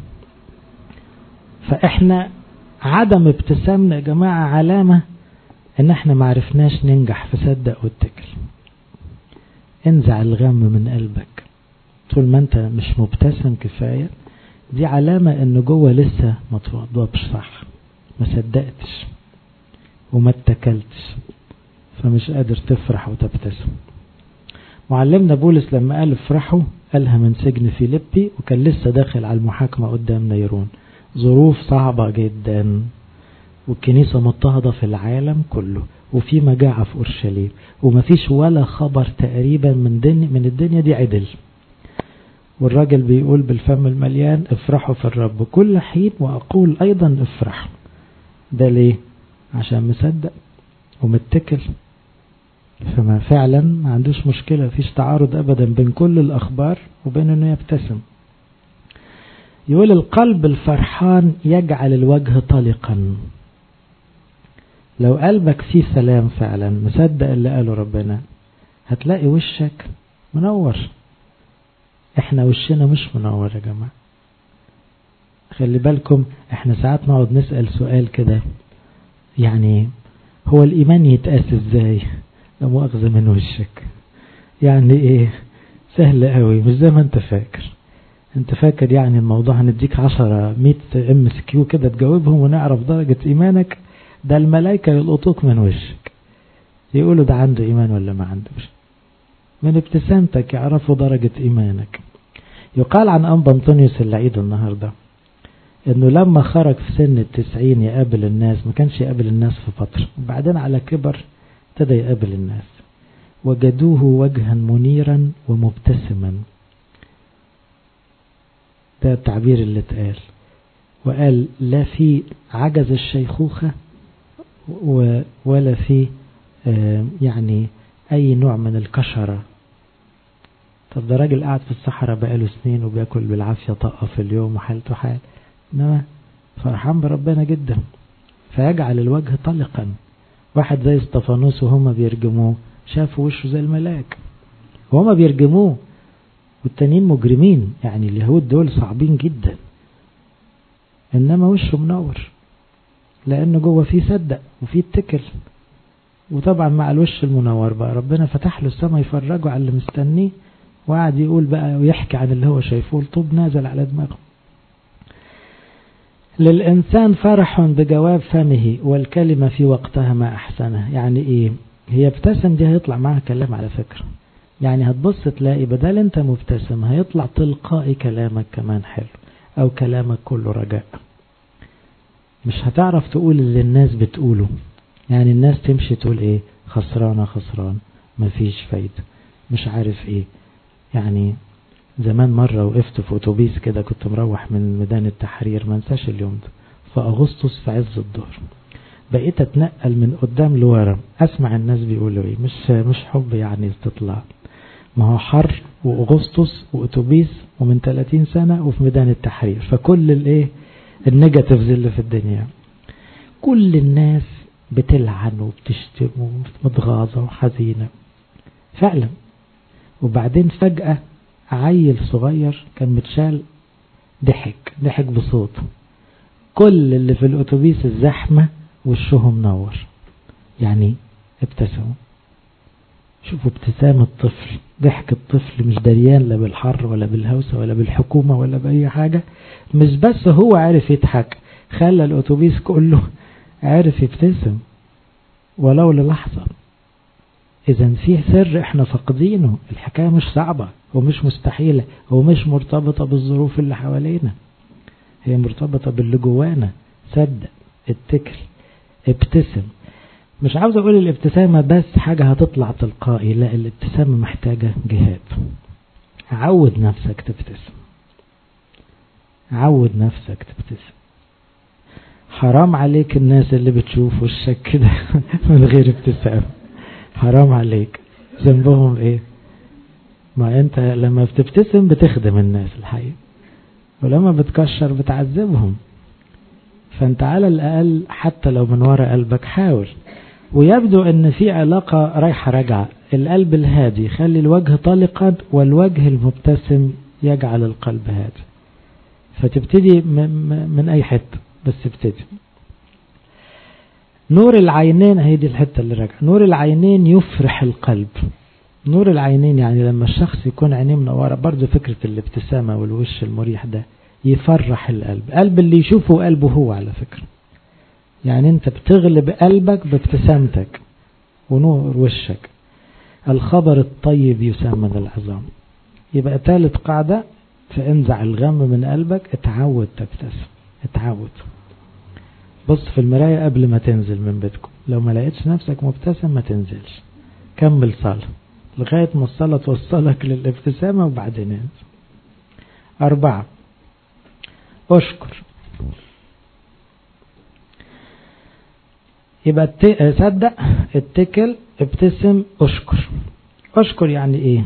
فاحنا عدم ابتسامنا يا جماعة علامة ان احنا معرفناش ننجح في صدق واتكل انزع الغم من قلبك طول ما انت مش مبتسم كفاية دي علامة ان جوه لسه ما توضبش صح ما صدقتش وما اتكلتش فمش قادر تفرح وتبتسم معلمنا بولس لما قال افرحوا قالها من سجن فيليبي وكان لسه داخل على المحاكمة قدام نيرون ظروف صعبة جدا والكنيسة مضطهدة في العالم كله وفي مجاعة في أورشليم ومفيش ولا خبر تقريبا من, دنيا من الدنيا دي عدل والراجل بيقول بالفم المليان افرحوا في الرب كل حين وأقول أيضا افرحوا ده ليه عشان مصدق ومتكل فما فعلا ما عندوش مشكلة فيش تعارض أبدا بين كل الأخبار وبين أنه يبتسم يقول القلب الفرحان يجعل الوجه طلقا لو قلبك فيه سلام فعلا مصدق اللي قاله ربنا هتلاقي وشك منور احنا وشنا مش منور يا جماعة خلي بالكم احنا ساعات نقعد نسأل سؤال كده يعني هو الإيمان يتقاس ازاي لا مؤاخذة من وشك يعني ايه سهل قوي مش زي ما انت فاكر انت فاكر يعني الموضوع هنديك عشرة مئة ام اس كيو كده تجاوبهم ونعرف درجة ايمانك ده الملائكة يلقطوك من وشك يقولوا ده عنده ايمان ولا ما عندوش من ابتسامتك يعرفوا درجة ايمانك يقال عن أنبا أنطونيوس العيد النهاردة انه لما خرج في سن التسعين يقابل الناس ما كانش يقابل الناس في فترة وبعدين على كبر ابتدى يقابل الناس وجدوه وجها منيرا ومبتسما ده التعبير اللي اتقال وقال لا في عجز الشيخوخة ولا في يعني أي نوع من الكشرة طب ده راجل قاعد في الصحراء بقاله سنين وبياكل بالعافية طاقة في اليوم وحالته حال انما فرحان بربنا جدا فيجعل الوجه طلقا واحد زي استفانوس وهم بيرجموه شافوا وشه زي الملاك وهم بيرجموه والتانيين مجرمين يعني اليهود دول صعبين جدا انما وشه منور لانه جوه فيه صدق وفيه اتكل وطبعا مع الوش المنور بقى ربنا فتح له السماء يفرجه على اللي مستنيه وقعد يقول بقى ويحكي عن اللي هو شايفه الطوب نازل على دماغه للإنسان فرح بجواب فمه والكلمة في وقتها ما أحسنه يعني إيه هي ابتسم دي هيطلع معها كلام على فكرة يعني هتبص تلاقي بدل انت مبتسم هيطلع تلقائي كلامك كمان حلو او كلامك كله رجاء مش هتعرف تقول اللي الناس بتقوله يعني الناس تمشي تقول ايه خسرانة خسران مفيش فايدة مش عارف ايه يعني زمان مرة وقفت في اتوبيس كده كنت مروح من ميدان التحرير ما انساش اليوم ده في اغسطس في عز الظهر بقيت اتنقل من قدام لورا اسمع الناس بيقولوا ايه مش مش حب يعني استطلاع ما هو حر واغسطس واتوبيس ومن 30 سنة وفي ميدان التحرير فكل الايه النيجاتيفز اللي في الدنيا كل الناس بتلعن وبتشتم ومتغاظة وحزينة فعلا وبعدين فجأة عيل صغير كان متشال ضحك ضحك بصوت كل اللي في الاتوبيس الزحمة وشهم نور يعني ابتسموا شوفوا ابتسام الطفل ضحك الطفل مش دريان لا بالحر ولا بالهوسة ولا بالحكومة ولا بأي حاجة مش بس هو عارف يضحك خلى الأتوبيس كله عارف يبتسم ولو للحظة إذا في سر إحنا فاقدينه الحكاية مش صعبة ومش مستحيلة ومش مرتبطة بالظروف اللي حوالينا هي مرتبطة باللي جوانا صدق اتكل ابتسم مش عاوز اقول الابتسامة بس حاجة هتطلع تلقائي لا الابتسامة محتاجة جهاد عود نفسك تبتسم عود نفسك تبتسم حرام عليك الناس اللي بتشوف وشك كده من غير ابتسام حرام عليك ذنبهم ايه ما انت لما بتبتسم بتخدم الناس الحقيقة ولما بتكشر بتعذبهم فانت على الاقل حتى لو من وراء قلبك حاول ويبدو ان في علاقة رايحة راجعة القلب الهادي يخلي الوجه طلقا والوجه المبتسم يجعل القلب هادي فتبتدي من اي حتة بس ابتدي نور العينين هي دي الحتة اللي راجعة نور العينين يفرح القلب نور العينين يعني لما الشخص يكون عينيه منورة برضه فكرة الابتسامة والوش المريح ده يفرح القلب قلب اللي يشوفه قلبه هو على فكرة يعني انت بتغلب قلبك بابتسامتك ونور وشك الخبر الطيب يسمن العظام يبقى ثالث قاعدة فانزع الغم من قلبك اتعود تبتسم اتعود بص في المراية قبل ما تنزل من بيتكم لو ما لقيتش نفسك مبتسم ما تنزلش كمل صلاة لغاية ما الصلاة توصلك للابتسامة وبعدين انزل أربعة أشكر يبقى صدق اتكل ابتسم اشكر اشكر يعني ايه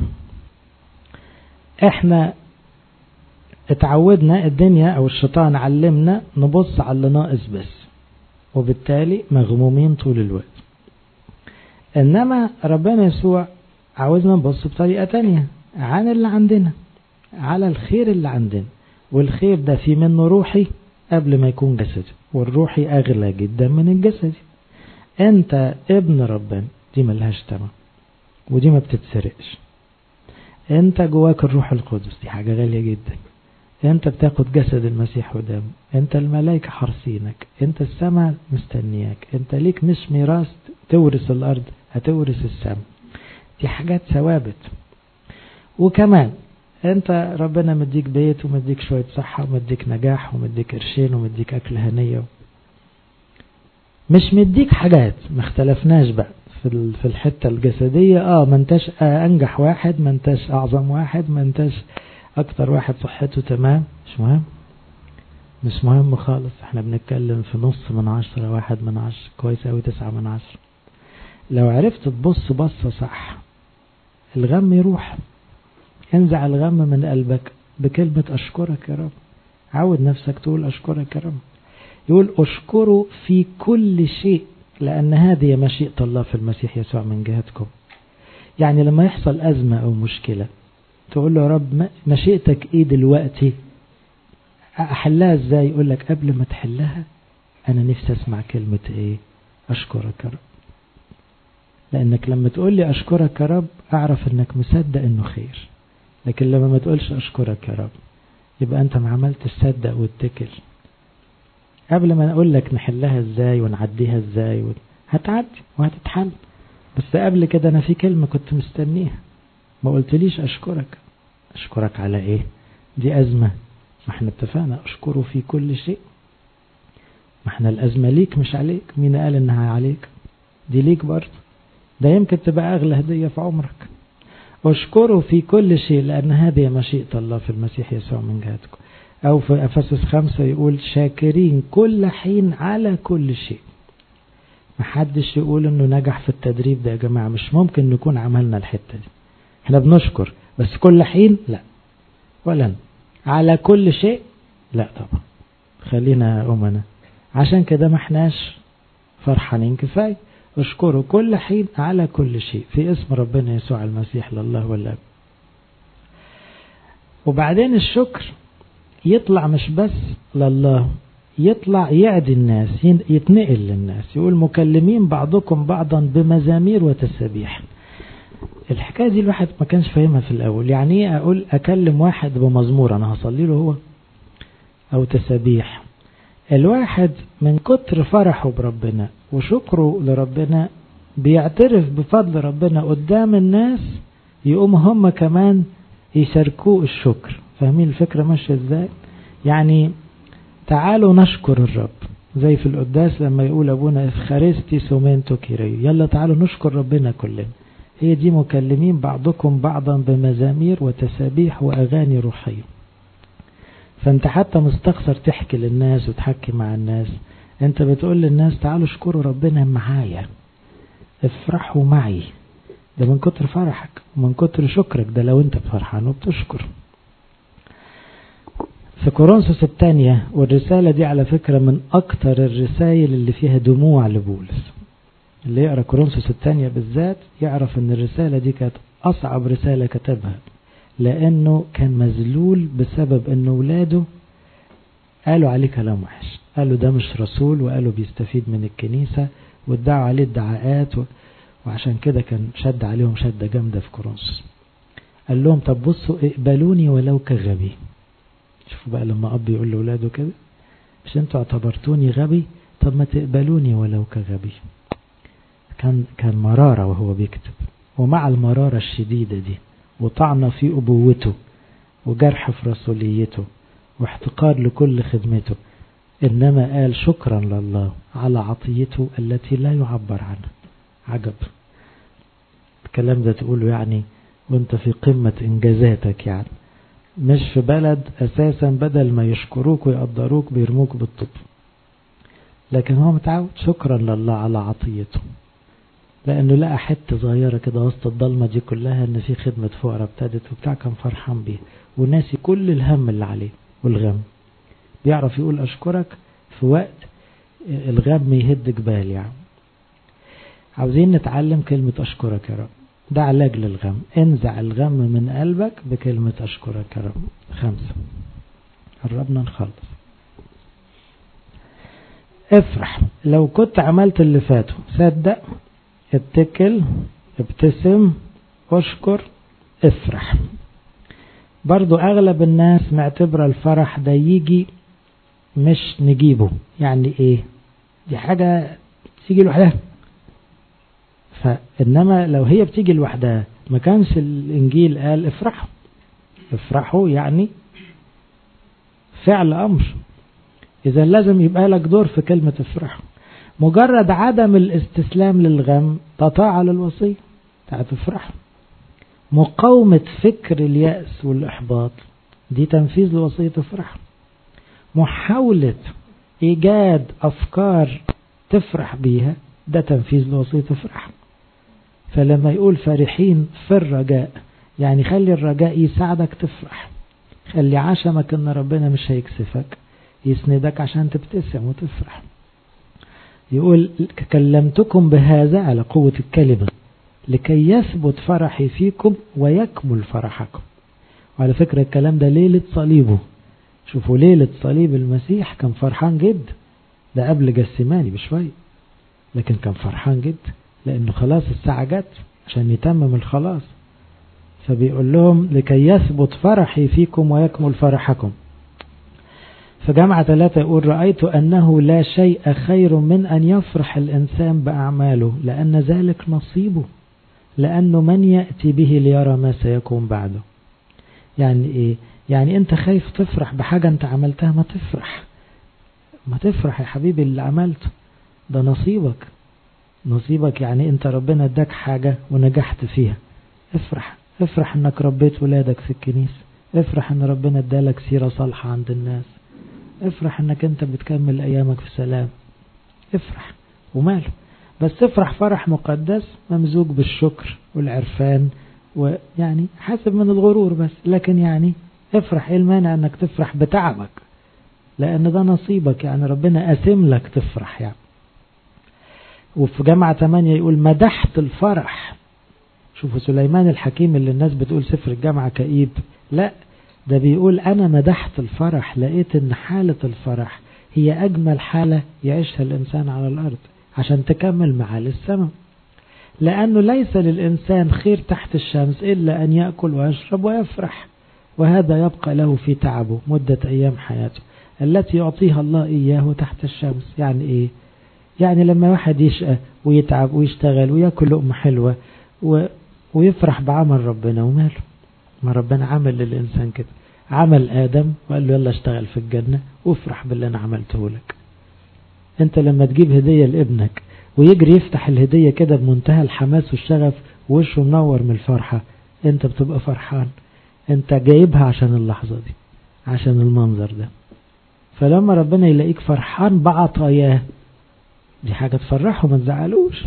احنا اتعودنا الدنيا او الشيطان علمنا نبص على اللي ناقص بس وبالتالي مغمومين طول الوقت انما ربنا يسوع عاوزنا نبص بطريقة تانية عن اللي عندنا على الخير اللي عندنا والخير ده في منه روحي قبل ما يكون جسدي والروحي اغلى جدا من الجسدي انت ابن ربنا دي ملهاش تمام ودي ما بتتسرقش انت جواك الروح القدس دي حاجة غالية جدا انت بتاخد جسد المسيح ودمه انت الملائكة حرسينك انت السماء مستنياك انت ليك مش ميراث تورث الارض هتورث السماء دي حاجات ثوابت وكمان انت ربنا مديك بيت ومديك شوية صحة ومديك نجاح ومديك قرشين ومديك اكل هنية مش مديك حاجات ما اختلفناش بقى في في الحتة الجسدية اه ما انتش انجح واحد ما انتش اعظم واحد ما انتش اكتر واحد صحته تمام مش مهم مش مهم خالص احنا بنتكلم في نص من عشرة واحد من عشرة كويس اوي تسعة من عشرة لو عرفت تبص بصة صح الغم يروح انزع الغم من قلبك بكلمة أشكرك يا رب عود نفسك تقول أشكرك يا رب يقول أشكره في كل شيء لأن هذه مشيئة الله في المسيح يسوع من جهتكم يعني لما يحصل أزمة أو مشكلة تقول له يا رب مشيئتك إيه دلوقتي أحلها إزاي يقول لك قبل ما تحلها أنا نفسي أسمع كلمة إيه أشكرك يا رب لأنك لما تقول لي أشكرك يا رب أعرف أنك مصدق أنه خير لكن لما ما تقولش أشكرك يا رب يبقى أنت ما عملتش تصدق واتكل قبل ما نقول لك نحلها ازاي ونعديها ازاي و... هتعدي وهتتحل بس قبل كده انا في كلمة كنت مستنيها ما قلتليش اشكرك اشكرك على ايه دي ازمة ما احنا اتفقنا اشكره في كل شيء ما احنا الازمة ليك مش عليك مين قال انها عليك دي ليك برضه ده يمكن تبقى اغلى هدية في عمرك اشكره في كل شيء لان هذه مشيئة الله في المسيح يسوع من جهتكم أو في أفسس خمسة يقول شاكرين كل حين على كل شيء محدش يقول انه نجح في التدريب ده يا جماعة مش ممكن نكون عملنا الحتة دي احنا بنشكر بس كل حين لا ولا على كل شيء لا طبعا خلينا أمنا عشان كده ما احناش فرحانين كفاية اشكره كل حين على كل شيء في اسم ربنا يسوع المسيح لله والاب وبعدين الشكر يطلع مش بس لله يطلع يعدي الناس يتنقل للناس يقول مكلمين بعضكم بعضا بمزامير وتسابيح الحكاية دي الواحد ما كانش فاهمها في الأول يعني ايه أقول أكلم واحد بمزمور أنا هصلي له هو أو تسابيح الواحد من كتر فرحه بربنا وشكره لربنا بيعترف بفضل ربنا قدام الناس يقوم هم كمان يشاركوه الشكر فاهمين الفكرة ماشية ازاي يعني تعالوا نشكر الرب زي في القداس لما يقول أبونا إفخارستي سومنتو كيريو يلا تعالوا نشكر ربنا كلنا هي دي مكلمين بعضكم بعضا بمزامير وتسابيح وأغاني روحية فانت حتى مستخسر تحكي للناس وتحكي مع الناس انت بتقول للناس تعالوا اشكروا ربنا معايا افرحوا معي ده من كتر فرحك ومن كتر شكرك ده لو انت فرحان وبتشكر في كورنثوس الثانية والرسالة دي على فكرة من أكتر الرسائل اللي فيها دموع لبولس اللي يقرأ كورنثوس الثانية بالذات يعرف ان الرسالة دي كانت أصعب رسالة كتبها لأنه كان مذلول بسبب أن ولاده قالوا عليه كلام وحش قالوا ده مش رسول وقالوا بيستفيد من الكنيسة وادعوا عليه ادعاءات و... وعشان كده كان شد عليهم شدة جامدة في كورنثوس قال لهم طب بصوا اقبلوني ولو كغبي شوفوا بقى لما أب يقول لأولاده كده مش انتوا اعتبرتوني غبي طب ما تقبلوني ولو كغبي كان كان مرارة وهو بيكتب ومع المرارة الشديدة دي وطعن في أبوته وجرح في رسوليته واحتقار لكل خدمته إنما قال شكرا لله على عطيته التي لا يعبر عنها عجب الكلام ده تقوله يعني وانت في قمة إنجازاتك يعني مش في بلد أساسا بدل ما يشكروك ويقدروك بيرموك بالطب لكن هو متعود شكرا لله على عطيته لأنه لقى حتة صغيرة كده وسط الضلمة دي كلها إن في خدمة فقراء ابتدت وبتاع كان فرحان بيها وناسي كل الهم اللي عليه والغم بيعرف يقول أشكرك في وقت الغم يهد جبال يعني عاوزين نتعلم كلمة أشكرك يا رب ده علاج للغم انزع الغم من قلبك بكلمة أشكرك يا رب خمسة قربنا نخلص افرح لو كنت عملت اللي فاتوا صدق اتكل ابتسم اشكر افرح برضو اغلب الناس معتبرة الفرح ده يجي مش نجيبه يعني ايه دي حاجة تيجي لوحدها فانما لو هي بتيجي لوحدها ما كانش الانجيل قال افرحوا افرحوا يعني فعل امر اذا لازم يبقى لك دور في كلمة افرحوا مجرد عدم الاستسلام للغم تطاع للوصية بتاعت افرح مقاومة فكر اليأس والإحباط دي تنفيذ لوصية افرح محاولة إيجاد أفكار تفرح بيها ده تنفيذ لوصية افرح فلما يقول فرحين في الرجاء يعني خلي الرجاء يساعدك تفرح خلي عشمك ان ربنا مش هيكسفك يسندك عشان تبتسم وتفرح يقول كلمتكم بهذا على قوة الكلمة لكي يثبت فرحي فيكم ويكمل فرحكم وعلى فكرة الكلام ده ليلة صليبه شوفوا ليلة صليب المسيح كان فرحان جدا ده قبل جسماني بشوية لكن كان فرحان جدا لأنه خلاص الساعة جت عشان يتمم الخلاص فبيقول لهم لكي يثبت فرحي فيكم ويكمل فرحكم فجامعة ثلاثة يقول رأيت أنه لا شيء خير من أن يفرح الإنسان بأعماله لأن ذلك نصيبه لأنه من يأتي به ليرى ما سيكون بعده يعني إيه يعني أنت خايف تفرح بحاجة أنت عملتها ما تفرح ما تفرح يا حبيبي اللي عملته ده نصيبك نصيبك يعني أنت ربنا اداك حاجة ونجحت فيها افرح افرح انك ربيت ولادك في الكنيسة افرح ان ربنا ادالك سيرة صالحة عند الناس افرح انك انت بتكمل ايامك في سلام افرح وماله بس افرح فرح مقدس ممزوج بالشكر والعرفان ويعني حاسب من الغرور بس لكن يعني افرح ايه المانع انك تفرح بتعبك لان ده نصيبك يعني ربنا قاسم لك تفرح يعني وفي جامعة 8 يقول مدحت الفرح شوفوا سليمان الحكيم اللي الناس بتقول سفر الجامعة كئيب لا ده بيقول أنا مدحت الفرح لقيت إن حالة الفرح هي أجمل حالة يعيشها الإنسان على الأرض عشان تكمل معاه للسماء لأنه ليس للإنسان خير تحت الشمس إلا أن يأكل ويشرب ويفرح وهذا يبقى له في تعبه مدة أيام حياته التي يعطيها الله إياه تحت الشمس يعني إيه يعني لما واحد يشقى ويتعب ويشتغل ويأكل لقمة حلوة و... ويفرح بعمل ربنا وماله ما ربنا عمل للإنسان كده عمل آدم وقال له يلا اشتغل في الجنة وافرح باللي أنا عملته لك انت لما تجيب هدية لابنك ويجري يفتح الهدية كده بمنتهى الحماس والشغف ووشه منور من الفرحة انت بتبقى فرحان انت جايبها عشان اللحظة دي عشان المنظر ده فلما ربنا يلاقيك فرحان بعطاياه دي حاجة تفرحه ما تزعلوش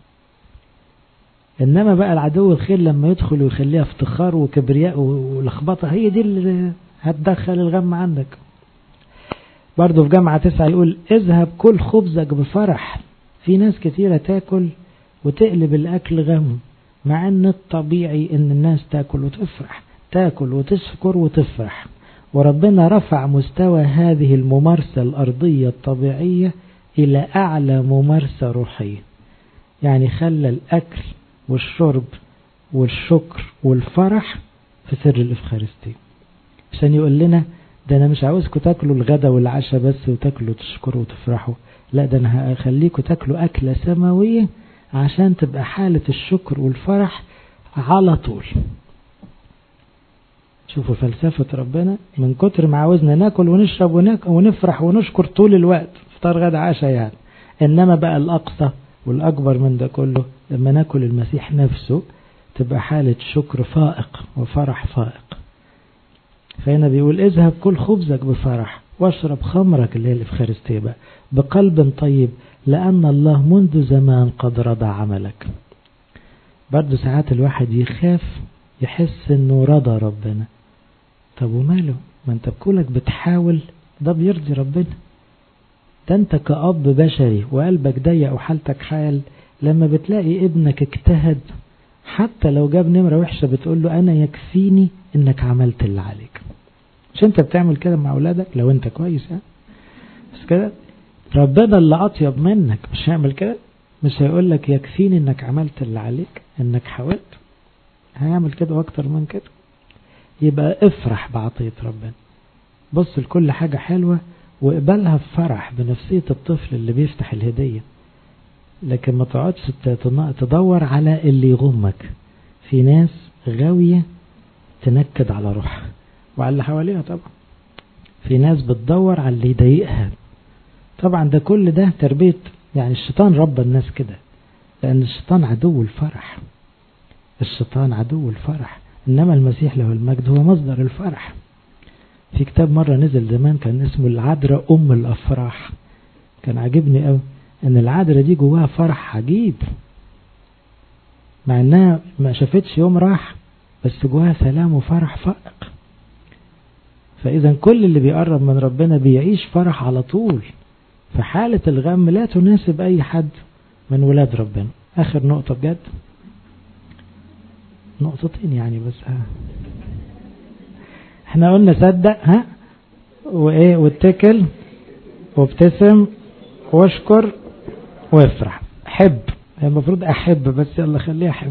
انما بقى العدو الخير لما يدخل ويخليها افتخار وكبرياء ولخبطة هي دي اللي هتدخل الغم عندك برضه في جامعة تسعة يقول اذهب كل خبزك بفرح في ناس كتيرة تاكل وتقلب الأكل غم مع ان الطبيعي ان الناس تاكل وتفرح تاكل وتشكر وتفرح وربنا رفع مستوى هذه الممارسة الأرضية الطبيعية إلى أعلى ممارسة روحية يعني خلى الأكل والشرب والشكر والفرح في سر الإفخارستية عشان يقول لنا ده أنا مش عاوزكم تاكلوا الغدا والعشاء بس وتاكلوا وتشكروا وتفرحوا لا ده أنا هخليكم تاكلوا أكلة سماوية عشان تبقى حالة الشكر والفرح على طول شوفوا فلسفة ربنا من كتر ما عاوزنا ناكل ونشرب ونفرح ونشكر طول الوقت فطار غدا عشاء يعني إنما بقى الأقصى والأكبر من ده كله لما ناكل المسيح نفسه تبقى حالة شكر فائق وفرح فائق فهنا بيقول اذهب كل خبزك بفرح واشرب خمرك اللي هي الإفخارستية بقى بقلب طيب لأن الله منذ زمان قد رضى عملك برضه ساعات الواحد يخاف يحس انه رضى ربنا طب وماله ما انت بكونك بتحاول ده بيرضي ربنا ده انت كأب بشري وقلبك ضيق وحالتك حال لما بتلاقي ابنك اجتهد حتى لو جاب نمرة وحشة بتقول له انا يكفيني انك عملت اللي عليك مش انت بتعمل كده مع اولادك لو انت كويس يعني بس كده ربنا اللي اطيب منك مش هيعمل كده مش هيقول لك يكفيني انك عملت اللي عليك انك حاولت هيعمل كده واكتر من كده يبقى افرح بعطية ربنا بص لكل حاجة حلوة واقبلها بفرح بنفسية الطفل اللي بيفتح الهدية لكن ما تقعدش تدور على اللي يغمك في ناس غاوية تنكد على روحها وعلى اللي حواليها طبعا في ناس بتدور على اللي يضايقها طبعا ده كل ده تربية يعني الشيطان ربى الناس كده لأن الشيطان عدو الفرح الشيطان عدو الفرح إنما المسيح له المجد هو مصدر الفرح في كتاب مرة نزل زمان كان اسمه العذراء أم الأفراح كان عاجبني قوي إن العذراء دي جواها فرح عجيب مع إنها ما شافتش يوم راح بس جواها سلام وفرح فائق فإذا كل اللي بيقرب من ربنا بيعيش فرح على طول فحالة الغم لا تناسب أي حد من ولاد ربنا آخر نقطة بجد نقطتين يعني بس ها احنا قلنا صدق ها وايه واتكل وابتسم واشكر وافرح حب المفروض احب بس يلا خليها احب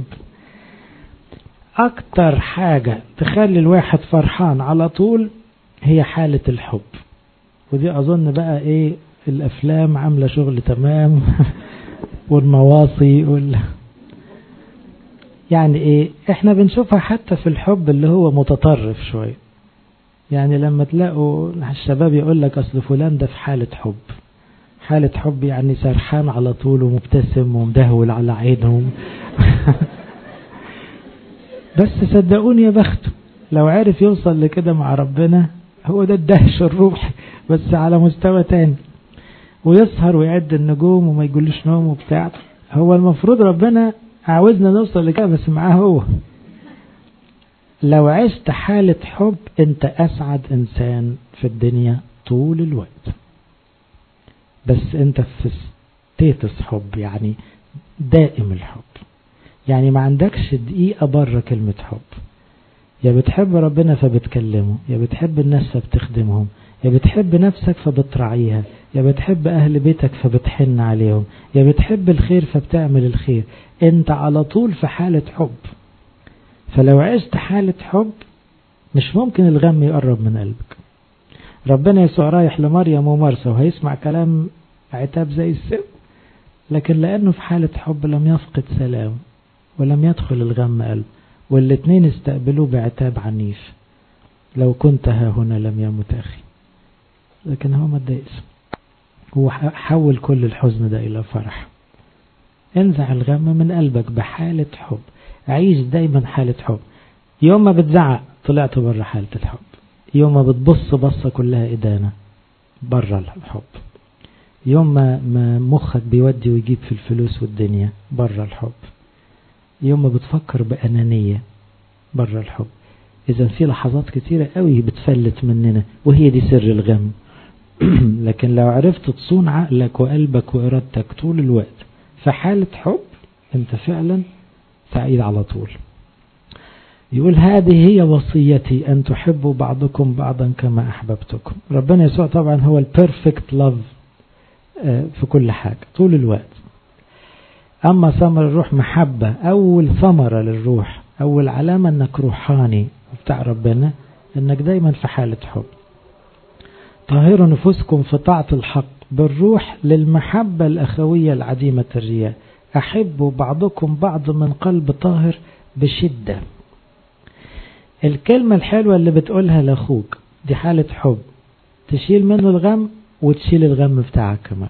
اكتر حاجة تخلي الواحد فرحان على طول هي حالة الحب ودي اظن بقى ايه الافلام عاملة شغل تمام والمواصي وال يعني ايه احنا بنشوفها حتى في الحب اللي هو متطرف شوية يعني لما تلاقوا الشباب يقول لك اصل فلان ده في حالة حب حالة حب يعني سرحان على طول ومبتسم ومدهول على عينهم بس صدقوني يا بخته لو عرف يوصل لكده مع ربنا هو ده الدهش الروحي بس على مستوى تاني ويسهر ويعد النجوم وما يقولش نوم وبتاع هو المفروض ربنا عاوزنا نوصل لكده بس معاه هو لو عشت حالة حب انت اسعد انسان في الدنيا طول الوقت بس انت في ستيتس حب يعني دائم الحب يعني ما عندكش دقيقة بره كلمة حب يا بتحب ربنا فبتكلمه يا بتحب الناس فبتخدمهم يا بتحب نفسك فبتراعيها يا بتحب أهل بيتك فبتحن عليهم يا بتحب الخير فبتعمل الخير انت على طول في حالة حب فلو عشت حالة حب مش ممكن الغم يقرب من قلبك ربنا يسوع رايح لمريم ومرسى وهيسمع كلام عتاب زي السم لكن لأنه في حالة حب لم يفقد سلام ولم يدخل الغم قلب والاتنين استقبلوه بعتاب عنيف لو كنت ها هنا لم يمت أخي لكن هو ما اتضايقش هو حول كل الحزن ده إلى فرح انزع الغم من قلبك بحالة حب عيش دايما حالة حب يوم ما بتزعق طلعت بره حالة الحب يوم ما بتبص بصة كلها إدانة بره الحب يوم ما, ما مخك بيودي ويجيب في الفلوس والدنيا بره الحب يوم ما بتفكر بأنانية بره الحب إذا في لحظات كتيرة قوي بتفلت مننا وهي دي سر الغم لكن لو عرفت تصون عقلك وقلبك وإرادتك طول الوقت في حالة حب انت فعلا سعيد على طول يقول هذه هي وصيتي أن تحبوا بعضكم بعضا كما أحببتكم ربنا يسوع طبعا هو البيرفكت لاف في كل حاجة طول الوقت أما ثمر الروح محبة أول ثمرة للروح أول علامة أنك روحاني بتاع ربنا أنك دايما في حالة حب طهروا نفوسكم في طاعة الحق بالروح للمحبة الأخوية العديمة الرياء أحبوا بعضكم بعض من قلب طاهر بشدة الكلمة الحلوة اللي بتقولها لأخوك دي حالة حب تشيل منه الغم وتشيل الغم بتاعك كمان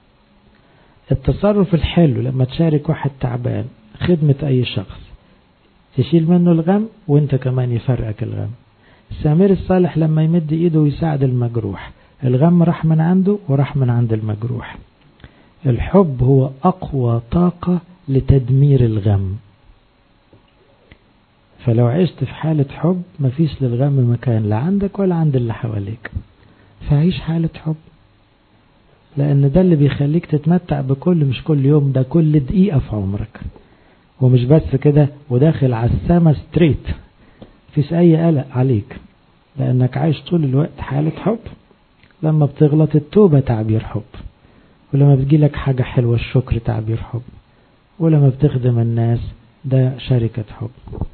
التصرف الحلو لما تشارك واحد تعبان خدمة أي شخص تشيل منه الغم وانت كمان يفرقك الغم السامر الصالح لما يمد ايده ويساعد المجروح الغم راح من عنده وراح من عند المجروح الحب هو أقوى طاقة لتدمير الغم فلو عشت في حالة حب مفيش للغم مكان لا عندك ولا عند اللي حواليك فعيش حالة حب لأن ده اللي بيخليك تتمتع بكل مش كل يوم ده كل دقيقة في عمرك ومش بس كده وداخل على السما ستريت مفيش أي قلق عليك لأنك عايش طول الوقت حالة حب لما بتغلط التوبة تعبير حب ولما بتجيلك حاجة حلوة الشكر تعبير حب ولما بتخدم الناس ده شركة حب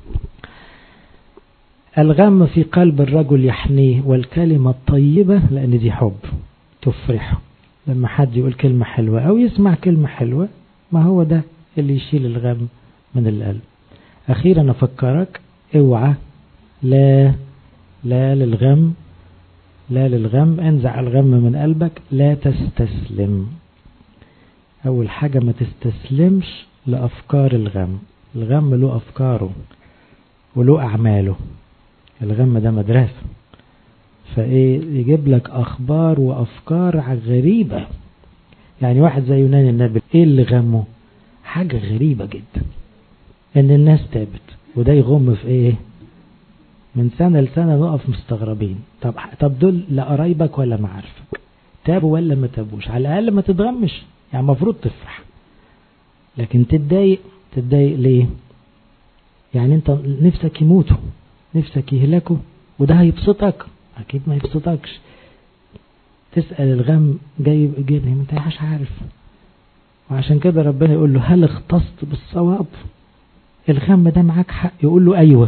الغم في قلب الرجل يحنيه والكلمة الطيبة لأن دي حب تفرحه لما حد يقول كلمة حلوة أو يسمع كلمة حلوة ما هو ده اللي يشيل الغم من القلب أخيرا أفكرك اوعى لا لا للغم لا للغم انزع الغم من قلبك لا تستسلم أول حاجة ما تستسلمش لأفكار الغم الغم له أفكاره وله أعماله الغم ده مدرسة فإيه يجيب لك أخبار وأفكار غريبة يعني واحد زي يونان النبي إيه اللي غمه حاجة غريبة جدا إن الناس تابت وده يغم في إيه من سنة لسنة نقف مستغربين طب طب دول لا قرايبك ولا معارفك تابوا ولا ما تابوش على الأقل ما تتغمش يعني المفروض تفرح لكن تتضايق تتضايق ليه يعني انت نفسك يموتوا نفسك يهلكوا وده هيبسطك اكيد ما يبسطكش تسأل الغم جاي جاي ما انت مش عارف وعشان كده ربنا يقول له هل اختصت بالصواب الغم ده معاك حق يقول له ايوه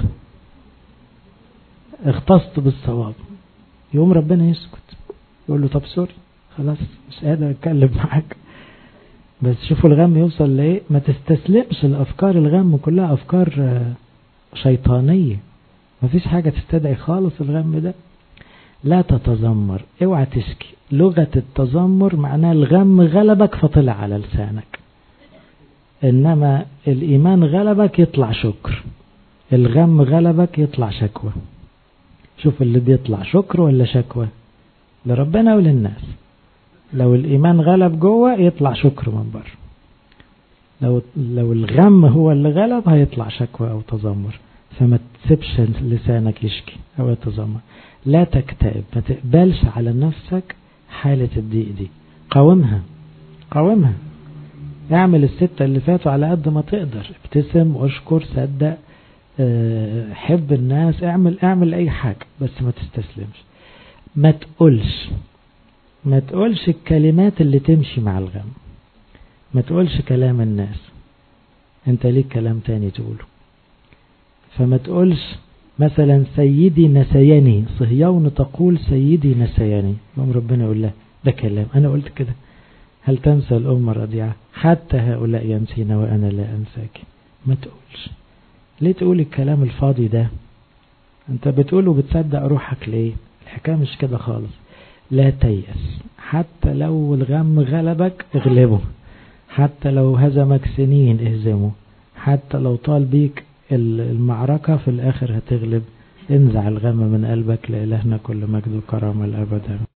اختصت بالصواب يقوم ربنا يسكت يقول له طب سوري خلاص مش قادر اتكلم معاك بس شوفوا الغم يوصل لايه ما تستسلمش الافكار الغم كلها افكار شيطانيه مفيش حاجه تستدعي خالص الغم ده لا تتذمر اوعى تشكي لغه التذمر معناه الغم غلبك فطلع على لسانك انما الايمان غلبك يطلع شكر الغم غلبك يطلع شكوى شوف اللي بيطلع شكر ولا شكوى لربنا وللناس لو الإيمان غلب جوه يطلع شكر من بره لو لو الغم هو اللي غلب هيطلع شكوى أو تذمر فما تسيبش لسانك يشكي أو يتذمر لا تكتئب ما تقبلش على نفسك حالة الضيق دي قاومها قاومها اعمل الستة اللي فاتوا على قد ما تقدر ابتسم واشكر صدق اه حب الناس اعمل اعمل اي حاجة بس ما تستسلمش ما تقولش ما تقولش الكلمات اللي تمشي مع الغم ما تقولش كلام الناس انت ليك كلام تاني تقوله فما تقولش مثلا سيدي نسياني صهيون تقول سيدي نسياني يوم ربنا يقول له ده كلام انا قلت كده هل تنسى الأمة الرضيعة حتى هؤلاء ينسين وأنا لا أنساك ما تقولش ليه تقول الكلام الفاضي ده انت بتقوله بتصدق روحك ليه الحكاية مش كده خالص لا تيأس حتى لو الغم غلبك اغلبه حتى لو هزمك سنين اهزمه حتى لو طال بيك المعركة في الآخر هتغلب انزع الغم من قلبك لإلهنا كل مجد وكرامة الأبد